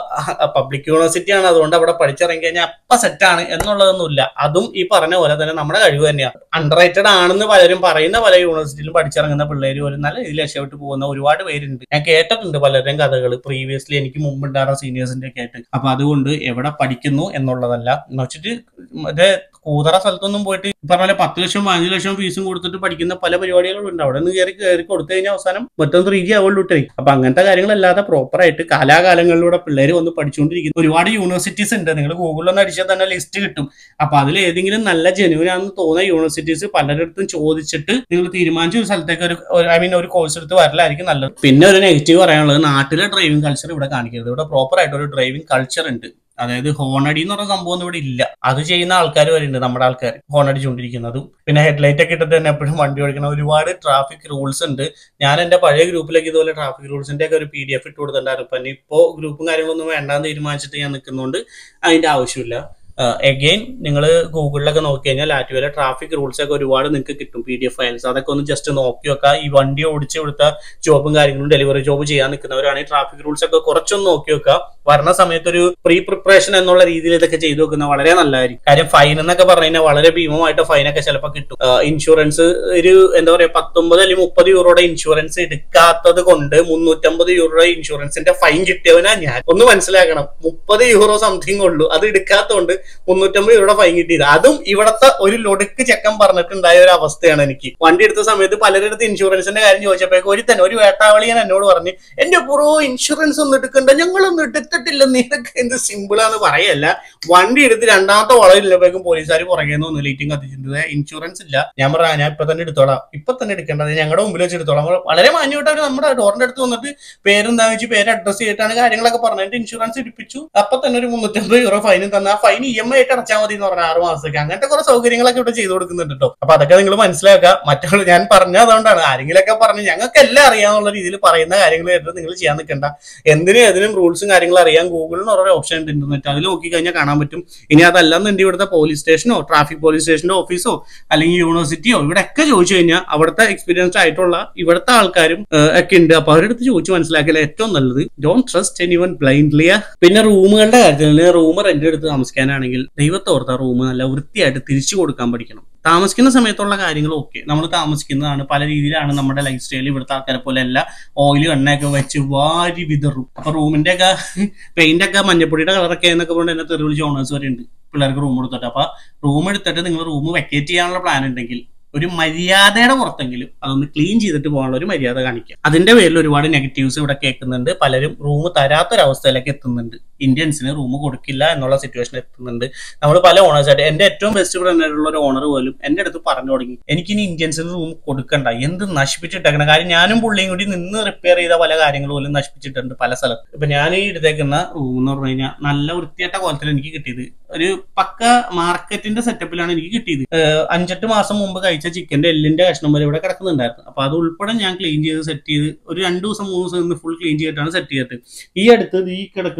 Speaker 1: പബ്ലിക് യൂണിവേഴ്സിറ്റി ആണ് അതുകൊണ്ട് അവിടെ പഠിച്ചിറങ്ങി കഴിഞ്ഞാൽ അപ്പ സെറ്റാണ് എന്നുള്ളതൊന്നുമില്ല അതും ഈ പറഞ്ഞ പോലെ തന്നെ നമ്മുടെ കഴിവ് തന്നെയാണ് അണ്ടർറേറ്റഡ് ആണെന്ന് പലരും പറയുന്ന പല യൂണിവേഴ്സിറ്റിയിലും പഠിച്ചിറങ്ങുന്ന പിള്ളേർ ഒരു നല്ല രീതിയിൽ രക്ഷപ്പെട്ട് പോകുന്ന ഒരുപാട് പേരുണ്ട് ഞാൻ കേട്ടിട്ടുണ്ട് പലരുടെയും കഥകൾ പ്രീവിയസ്ലി എനിക്ക് മുമ്പ് ഉണ്ടായിരുന്ന സീനിയേഴ്സിന്റെ ഒക്കെ ആയിട്ട് അപ്പൊ അതുകൊണ്ട് എവിടെ പഠിക്കുന്നു എന്നുള്ളതല്ല എന്ന് വെച്ചിട്ട് മറ്റേ കൂതറ സ്ഥലത്തൊന്നും പോയിട്ട് ഈ പറഞ്ഞ പോലെ പത്ത് ലക്ഷം പതിനഞ്ച് ലക്ഷം ഫീസും കൊടുത്തിട്ട് പഠിക്കുന്ന പല പരിപാടികളും ഉണ്ട് അവിടെ നിന്ന് കയറി കയറി കൊടുത്തു കഴിഞ്ഞാൽ അവസാനം മൊത്തം ത്രീ ജി ആവുള്ളൂ ഇട്ടേ അപ്പൊ അങ്ങനത്തെ കാര്യങ്ങളല്ലാതെ പ്രോപ്പർ ആയിട്ട് കാലാകാലങ്ങളിലൂടെ പിള്ളേർ വന്ന് പഠിച്ചുകൊണ്ടിരിക്കുന്നു ഒരുപാട് യൂണിവേഴ്സിറ്റീസ് ഉണ്ട് നിങ്ങൾ ഗൂഗിളിൽ ഒന്ന് അടിച്ചാൽ തന്നെ ലിസ്റ്റ് കിട്ടും അപ്പൊ അതിൽ ഏതെങ്കിലും നല്ല ജെന്യൂൻ ആണെന്ന് തോന്നുന്ന യൂണിവേഴ്സിറ്റീസ് പലരിടത്തും ചോദിച്ചിട്ട് നിങ്ങൾ തീരുമാനിച്ച ഒരു സ്ഥലത്തേക്ക് ഒരു ഐ മീൻ ഒരു കോഴ്സ് എടുത്ത് വരലായിരിക്കും നല്ലത് പിന്നെ ഒരു നെഗറ്റീവ് പറയാനുള്ളത് നാട്ടിലെ ഡ്രൈവിംഗ് കൾച്ചർ ഇവിടെ കാണിക്കരുത് ഇവിടെ പ്രോപ്പർ ആയിട്ട് ഒരു ഡ്രൈവിംഗ് കൾച്ചർ ഉണ്ട് അതായത് ഹോണടി എന്ന് പറഞ്ഞ സംഭവം ഒന്നും ഇവിടെ ഇല്ല അത് ചെയ്യുന്ന ആൾക്കാർ വരുന്നുണ്ട് നമ്മുടെ ആൾക്കാർ ഹോൺ അടിച്ചുകൊണ്ടിരിക്കുന്നതും പിന്നെ ഹെഡ്ലൈറ്റ് ഒക്കെ ഇട്ടിട്ട് തന്നെ എപ്പോഴും വണ്ടി ഓടിക്കണം ഒരുപാട് ട്രാഫിക് റൂൾസ് ഉണ്ട് ഞാൻ എന്റെ പഴയ ഗ്രൂപ്പിലേക്ക് ഇതുപോലെ ട്രാഫിക് റൂൾസിന്റെ ഒക്കെ ഒരു പി ഡി എഫ് ഇട്ട് കൊടുത്തിട്ടുണ്ടായിരുന്നു ഇപ്പൊ ഇപ്പോ ഗ്രൂപ്പും കാര്യങ്ങളൊന്നും വേണ്ടാന്ന് തീരുമാനിച്ചിട്ട് ഞാൻ നിൽക്കുന്നതുകൊണ്ട് അതിന്റെ ആവശ്യമില്ല എഗെയിൻ നിങ്ങൾ ഗൂഗിളിലൊക്കെ നോക്കി കഴിഞ്ഞാൽ ലാറ്റുവയിലെ ട്രാഫിക് റൂൾസ് ഒക്കെ ഒരുപാട് നിങ്ങൾക്ക് കിട്ടും പി ഡി എഫ് ഫയൽസ് അതൊക്കെ ഒന്ന് ജസ്റ്റ് നോക്കി വെക്കുക ഈ വണ്ടി ഓടിച്ച് കൊടുത്ത ജോബും കാര്യങ്ങളും ഡെലിവറി ജോബ് ചെയ്യാൻ നിൽക്കുന്നവരാണെങ്കിൽ ട്രാഫിക് റൂൾസ് ഒക്കെ കുറച്ചൊന്ന് നോക്കി വെക്കുക വരണ സമയത്ത് ഒരു പ്രീ പ്രിപ്പറേഷൻ എന്നുള്ള രീതിയിൽ ഇതൊക്കെ ചെയ്തു വെക്കുന്നത് വളരെ നല്ലതായിരിക്കും കാര്യം ഫൈൻ എന്നൊക്കെ പറഞ്ഞു കഴിഞ്ഞാൽ വളരെ ഭീമമായിട്ട് ഫൈനൊക്കെ ചിലപ്പോൾ കിട്ടും ഇൻഷുറൻസ് ഒരു എന്താ പറയാ പത്തൊമ്പത് അല്ലെങ്കിൽ മുപ്പത് യൂറോയുടെ ഇൻഷുറൻസ് എടുക്കാത്തത് കൊണ്ട് മുന്നൂറ്റമ്പത് യൂറോയുടെ ഇൻഷുറൻസിന്റെ ഫൈൻ കിട്ടിയവനാ ഞാൻ ഒന്ന് മനസ്സിലാക്കണം മുപ്പത് യൂറോ സംതിങ് ഉള്ളൂ അത് എടുക്കാത്തതുകൊണ്ട് മുന്നൂറ്റമ്പത് യൂറോയുടെ ഫൈൻ കിട്ടിയത് അതും ഇവിടത്തെ ഒരു ലൊടുക്ക് ചെക്കൻ പറഞ്ഞിട്ടുണ്ടായ ഒരു അവസ്ഥയാണ് എനിക്ക് വണ്ടി എടുത്ത സമയത്ത് പലരിടത്ത് ഇൻഷുറൻസിന്റെ കാര്യം ചോദിച്ചപ്പോഴേക്കും ഒരു തന്നെ ഒരു വേട്ടാവളിയൻ എന്നോട് പറഞ്ഞു എന്റെ പുറോ ഇൻഷുറൻസ് ഒന്നും എടുക്കണ്ട ഞങ്ങളൊന്നും എടുത്തിട്ടില്ല നീനൊക്കെ എന്ത് സിമ്പിളാന്ന് പറയല്ല വണ്ടി എടുത്ത് രണ്ടാമത്തെ വളവില്ലപ്പോഴേക്കും പോലീസുകാർ പുറകെ നിന്ന് ലൈറ്റും കത്തിച്ചിട്ടുണ്ട് ഇൻഷുറൻസ് ഇല്ല ഞാൻ പറഞ്ഞ ഞാൻ ഇപ്പൊ തന്നെ എടുത്തോളാം ഇപ്പൊ തന്നെ എടുക്കേണ്ടത് ഞങ്ങളുടെ മുമ്പിൽ വെച്ച് എടുത്തോളാം അപ്പോൾ വളരെ മാന്യമായിട്ട് അവർ നമ്മുടെ ഡോറിന്റെ അടുത്ത് വന്നിട്ട് പേരെന്താ വെച്ച് പേര് അഡ്രസ് ചെയ്തിട്ടാണ് കാര്യങ്ങളൊക്കെ പറഞ്ഞിട്ട് ഇൻഷുറൻസ് എടുപ്പിച്ചു അപ്പൊ തന്നെ ഒരു മുന്നൂറ്റമ്പത് യൂറോ ഫൈനും തന്ന ആ ഫൈൻ ഇ എം ഐ ആയിട്ട് അടച്ചാൽ മതി എന്ന് പറഞ്ഞ ആറ് മാസത്തേക്ക് അങ്ങനത്തെ കുറെ സൗകര്യങ്ങളൊക്കെ ഇവിടെ ചെയ്തു കൊടുക്കുന്നുണ്ട് കേട്ടോ അപ്പൊ അതൊക്കെ നിങ്ങൾ മനസ്സിലാക്കുക മറ്റുള്ള ഞാൻ പറഞ്ഞ അതുകൊണ്ടാണ് ആരെങ്കിലൊക്കെ പറഞ്ഞ് ഞങ്ങൾക്ക് എല്ലാം അറിയാന്നുള്ള രീതിയിൽ പറയുന്ന കാര്യങ്ങൾ കേട്ടിട്ട് നിങ്ങൾ ചെയ്യാൻ നിൽക്കണ്ട എന്തിനും ഏതിനും റൂൾസും കാര്യങ്ങളും അറിയാൻ ഗൂഗിളിന് ഓരോ ഓപ്ഷൻ ഉണ്ട് ഇന്റർനെറ്റ് അതിൽ നോക്കി കഴിഞ്ഞാൽ കാണാൻ പറ്റും ഇനി അതല്ലെന്നുണ്ടെങ്കിൽ ഇവിടുത്തെ പോലീസ് സ്റ്റേഷനോ ട്രാഫിക് പോലീസ് സ്റ്റേഷന്റെ ഓഫീസോ അല്ലെങ്കിൽ യൂണിവേഴ്സിറ്റിയോ ഇവിടെ ഒക്കെ ചോദിച്ചു കഴിഞ്ഞാൽ അവിടുത്തെ എക്സ്പീരിയൻസ് ആയിട്ടുള്ള ഇവിടുത്തെ ആൾക്കാരും ഏഹ്, ഒക്കെ ഉണ്ട് അപ്പൊ അവരുടെ അടുത്ത് ചോദിച്ചു മനസ്സിലാക്കിയാൽ ഏറ്റവും നല്ലത് don't trust anyone blindly പിന്നെ റൂമുകളുടെ കാര്യത്തിൽ റൂം റെന്റ് എടുത്ത് താമസിക്കാനാണെങ്കിൽ ദൈവത്തോർത്ത റൂം നല്ല വൃത്തിയായിട്ട് തിരിച്ചു കൊടുക്കാൻ പഠിക്കണം താമസിക്കുന്ന സമയത്തുള്ള കാര്യങ്ങൾ ഓക്കെ നമ്മൾ താമസിക്കുന്നതാണ് പല രീതിയിലാണ് നമ്മുടെ ലൈഫ് സ്റ്റൈൽ ഇവിടുത്തെ ആൾക്കാരെ പോലെ അല്ല ഓയിലും എണ്ണയൊക്കെ വെച്ച് വാരി വിതറും അപ്പൊ റൂമിന്റെ ഒക്കെ പെയിന്റ് ഒക്കെ മഞ്ഞപ്പൊടിയുടെ കളറൊക്കെ എന്നൊക്കെ കൊണ്ട് എന്നെ തെറി വിളിച്ച ഓണേഴ്സ് വരെ ഉണ്ട് പിള്ളേർക്ക് റൂം എടുത്തിട്ട് അപ്പൊ റൂം എടുത്തിട്ട് നിങ്ങൾ റൂം വെക്കേറ്റ് ചെയ്യാനുള്ള പ്ലാൻ ഉണ്ടെങ്കിൽ ഒരു മര്യാദയുടെ പുറത്തെങ്കിലും അതൊന്ന് ക്ലീൻ ചെയ്തിട്ട് പോകാനുള്ള ഒരു മര്യാദ കാണിക്കുക അതിന്റെ പേരിൽ ഒരുപാട് നെഗറ്റീവ്സ് ഇവിടെ കേൾക്കുന്നുണ്ട് പലരും റൂം തരാത്തൊരവസ്ഥയിലേക്ക് എത്തുന്നുണ്ട് ഇന്ത്യൻസിന് റൂം കൊടുക്കില്ല എന്നുള്ള സിറ്റുവേഷൻ എത്തുന്നുണ്ട് നമ്മൾ പല ഓണേഴ്സായിട്ട് എന്റെ ഏറ്റവും ബെസ്റ്റ് ഫ്രണ്ട് ആയിട്ടുള്ള ഒരു ഓണർ പോലും എന്റെ അടുത്ത് പറഞ്ഞു തുടങ്ങി എനിക്കിനി ഇന്ത്യൻസിന് റൂം കൊടുക്കണ്ട എന്ത് നശിപ്പിച്ചിട്ടേക്കണം കാര്യം ഞാനും പുള്ളിയും കൂടി നിന്ന് റിപ്പയർ ചെയ്ത പല കാര്യങ്ങൾ പോലും നശിപ്പിച്ചിട്ടുണ്ട് പല സ്ഥലത്ത് ഇപ്പൊ ഞാൻ ഈ എടുത്തേക്കുന്ന റൂം എന്ന് പറഞ്ഞു കഴിഞ്ഞാൽ നല്ല വൃത്തിയായിട്ട കോലത്തിൽ എനിക്ക് കിട്ടിയത് ഒരു പക്ക മാർക്കറ്റിന്റെ സെറ്റപ്പിലാണ് എനിക്ക് കിട്ടിയത് ഏഹ് അഞ്ചെട്ട് മാസം മുമ്പ് കഴിച്ച ചിക്കന്റെ എല്ലിന്റെ കഷ്ണം വരെ ഇവിടെ കിടക്കുന്നുണ്ടായിരുന്നു അപ്പൊ അത് ഉൾപ്പെടെ ഞാൻ ക്ലീൻ ചെയ്ത് സെറ്റ് ചെയ്ത് ഒരു രണ്ട് ദിവസം മൂന്ന് ദിവസം നിന്ന് ഫുൾ ക്ലീൻ ചെയ്തിട്ടാണ് സെറ്റ് ചെയ്തിട്ട് ഈ അടുത്ത് ഈ കിടക്കുന്ന ഇവിടെ ഒരു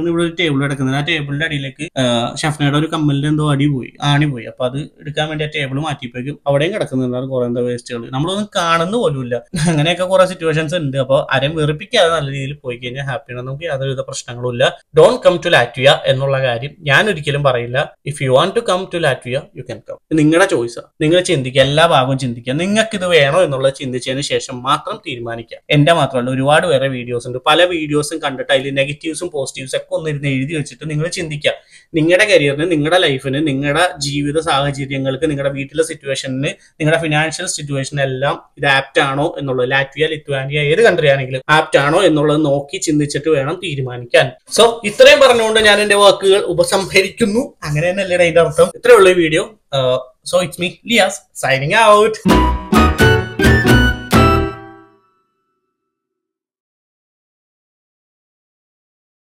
Speaker 1: ടേബിൾ കിടക്കുന്നത് ആ ടേബിളിന്റെ അടിയിലേക്ക് ആ, ഷഫ്നയുടെ ഒരു കമ്മലിന്റെ എന്തോ അടി പോയി ആണി പോയി അപ്പൊ അത് എടുക്കാൻ വേണ്ടി ആ ടേബിൾ മാറ്റിയപ്പോഴേക്കും അവിടെയും കിടക്കുന്നുണ്ടായിരുന്നു കുറെ എന്താ വേസ്റ്റുകൾ നമ്മളൊന്നും കാണുന്ന പോലുമില്ല അങ്ങനെയൊക്കെ കുറെ സിറ്റുവേഷൻസ് ഉണ്ട് അപ്പോൾ ആരെയും വെറുപ്പിക്കാതെ നല്ല രീതിയിൽ പോയി കഴിഞ്ഞാൽ ഹാപ്പിയാണ് നമുക്ക് യാതൊരുവിധ പ്രശ്നങ്ങളും ഇല്ല ഡോൺ കം ടു ലാറ്റ്വിയ എന്നുള്ള കാര്യം ഞാൻ ഒരിക്കലും പറയില്ല if you want to come to Latvia you can come നിങ്ങളുടെ ചോയ്സ് നിങ്ങൾ ചിന്തിക്കുക എല്ലാ ഭാഗവും ചിന്തിക്കുക നിങ്ങൾക്ക് ഇത് വേണോ എന്നുള്ളത് ചിന്തിച്ചതിന് ശേഷം മാത്രം തീരുമാനിക്കുക എന്റെ മാത്രമല്ല ഒരുപാട് വേറെ വീഡിയോസ് ഉണ്ട് പല വീഡിയോസും കണ്ടിട്ട് അതിൽ നെഗറ്റീവ്സും പോസിറ്റീവ്സും ഒക്കെ ഒന്നിരുന്ന് എഴുതി വെച്ചിട്ട് നിങ്ങൾ ചിന്തിക്കുക നിങ്ങളുടെ കരിയറിന് നിങ്ങളുടെ ലൈഫിന് നിങ്ങളുടെ ജീവിത സാഹചര്യങ്ങൾക്ക് നിങ്ങളുടെ വീട്ടിലെ സിറ്റുവേഷനിന് നിങ്ങളുടെ ഫിനാൻഷ്യൽ സിറ്റുവേഷൻ എല്ലാം ഇത് ആപ്റ്റ് ആണോ എന്നുള്ളത് ലാറ്റ്വിയ ലിത്വാനിയ ഏത് കൺട്രി ആണെങ്കിലും ആപ്റ്റ് ആണോ എന്നുള്ളത് നോക്കി ചിന്തിച്ചിട്ട് വേണം തീരുമാനിക്കാൻ സോ ഇത്രയും പറഞ്ഞുകൊണ്ട് ഞാൻ എന്റെ വാക്കുകൾ ഉപസംഹരിക്കുന്നു അങ്ങനെ തന്നെയല്ലേ അതിന്റെ അർത്ഥം ഇത്രയുള്ള ഈ video so it's me Liyas signing out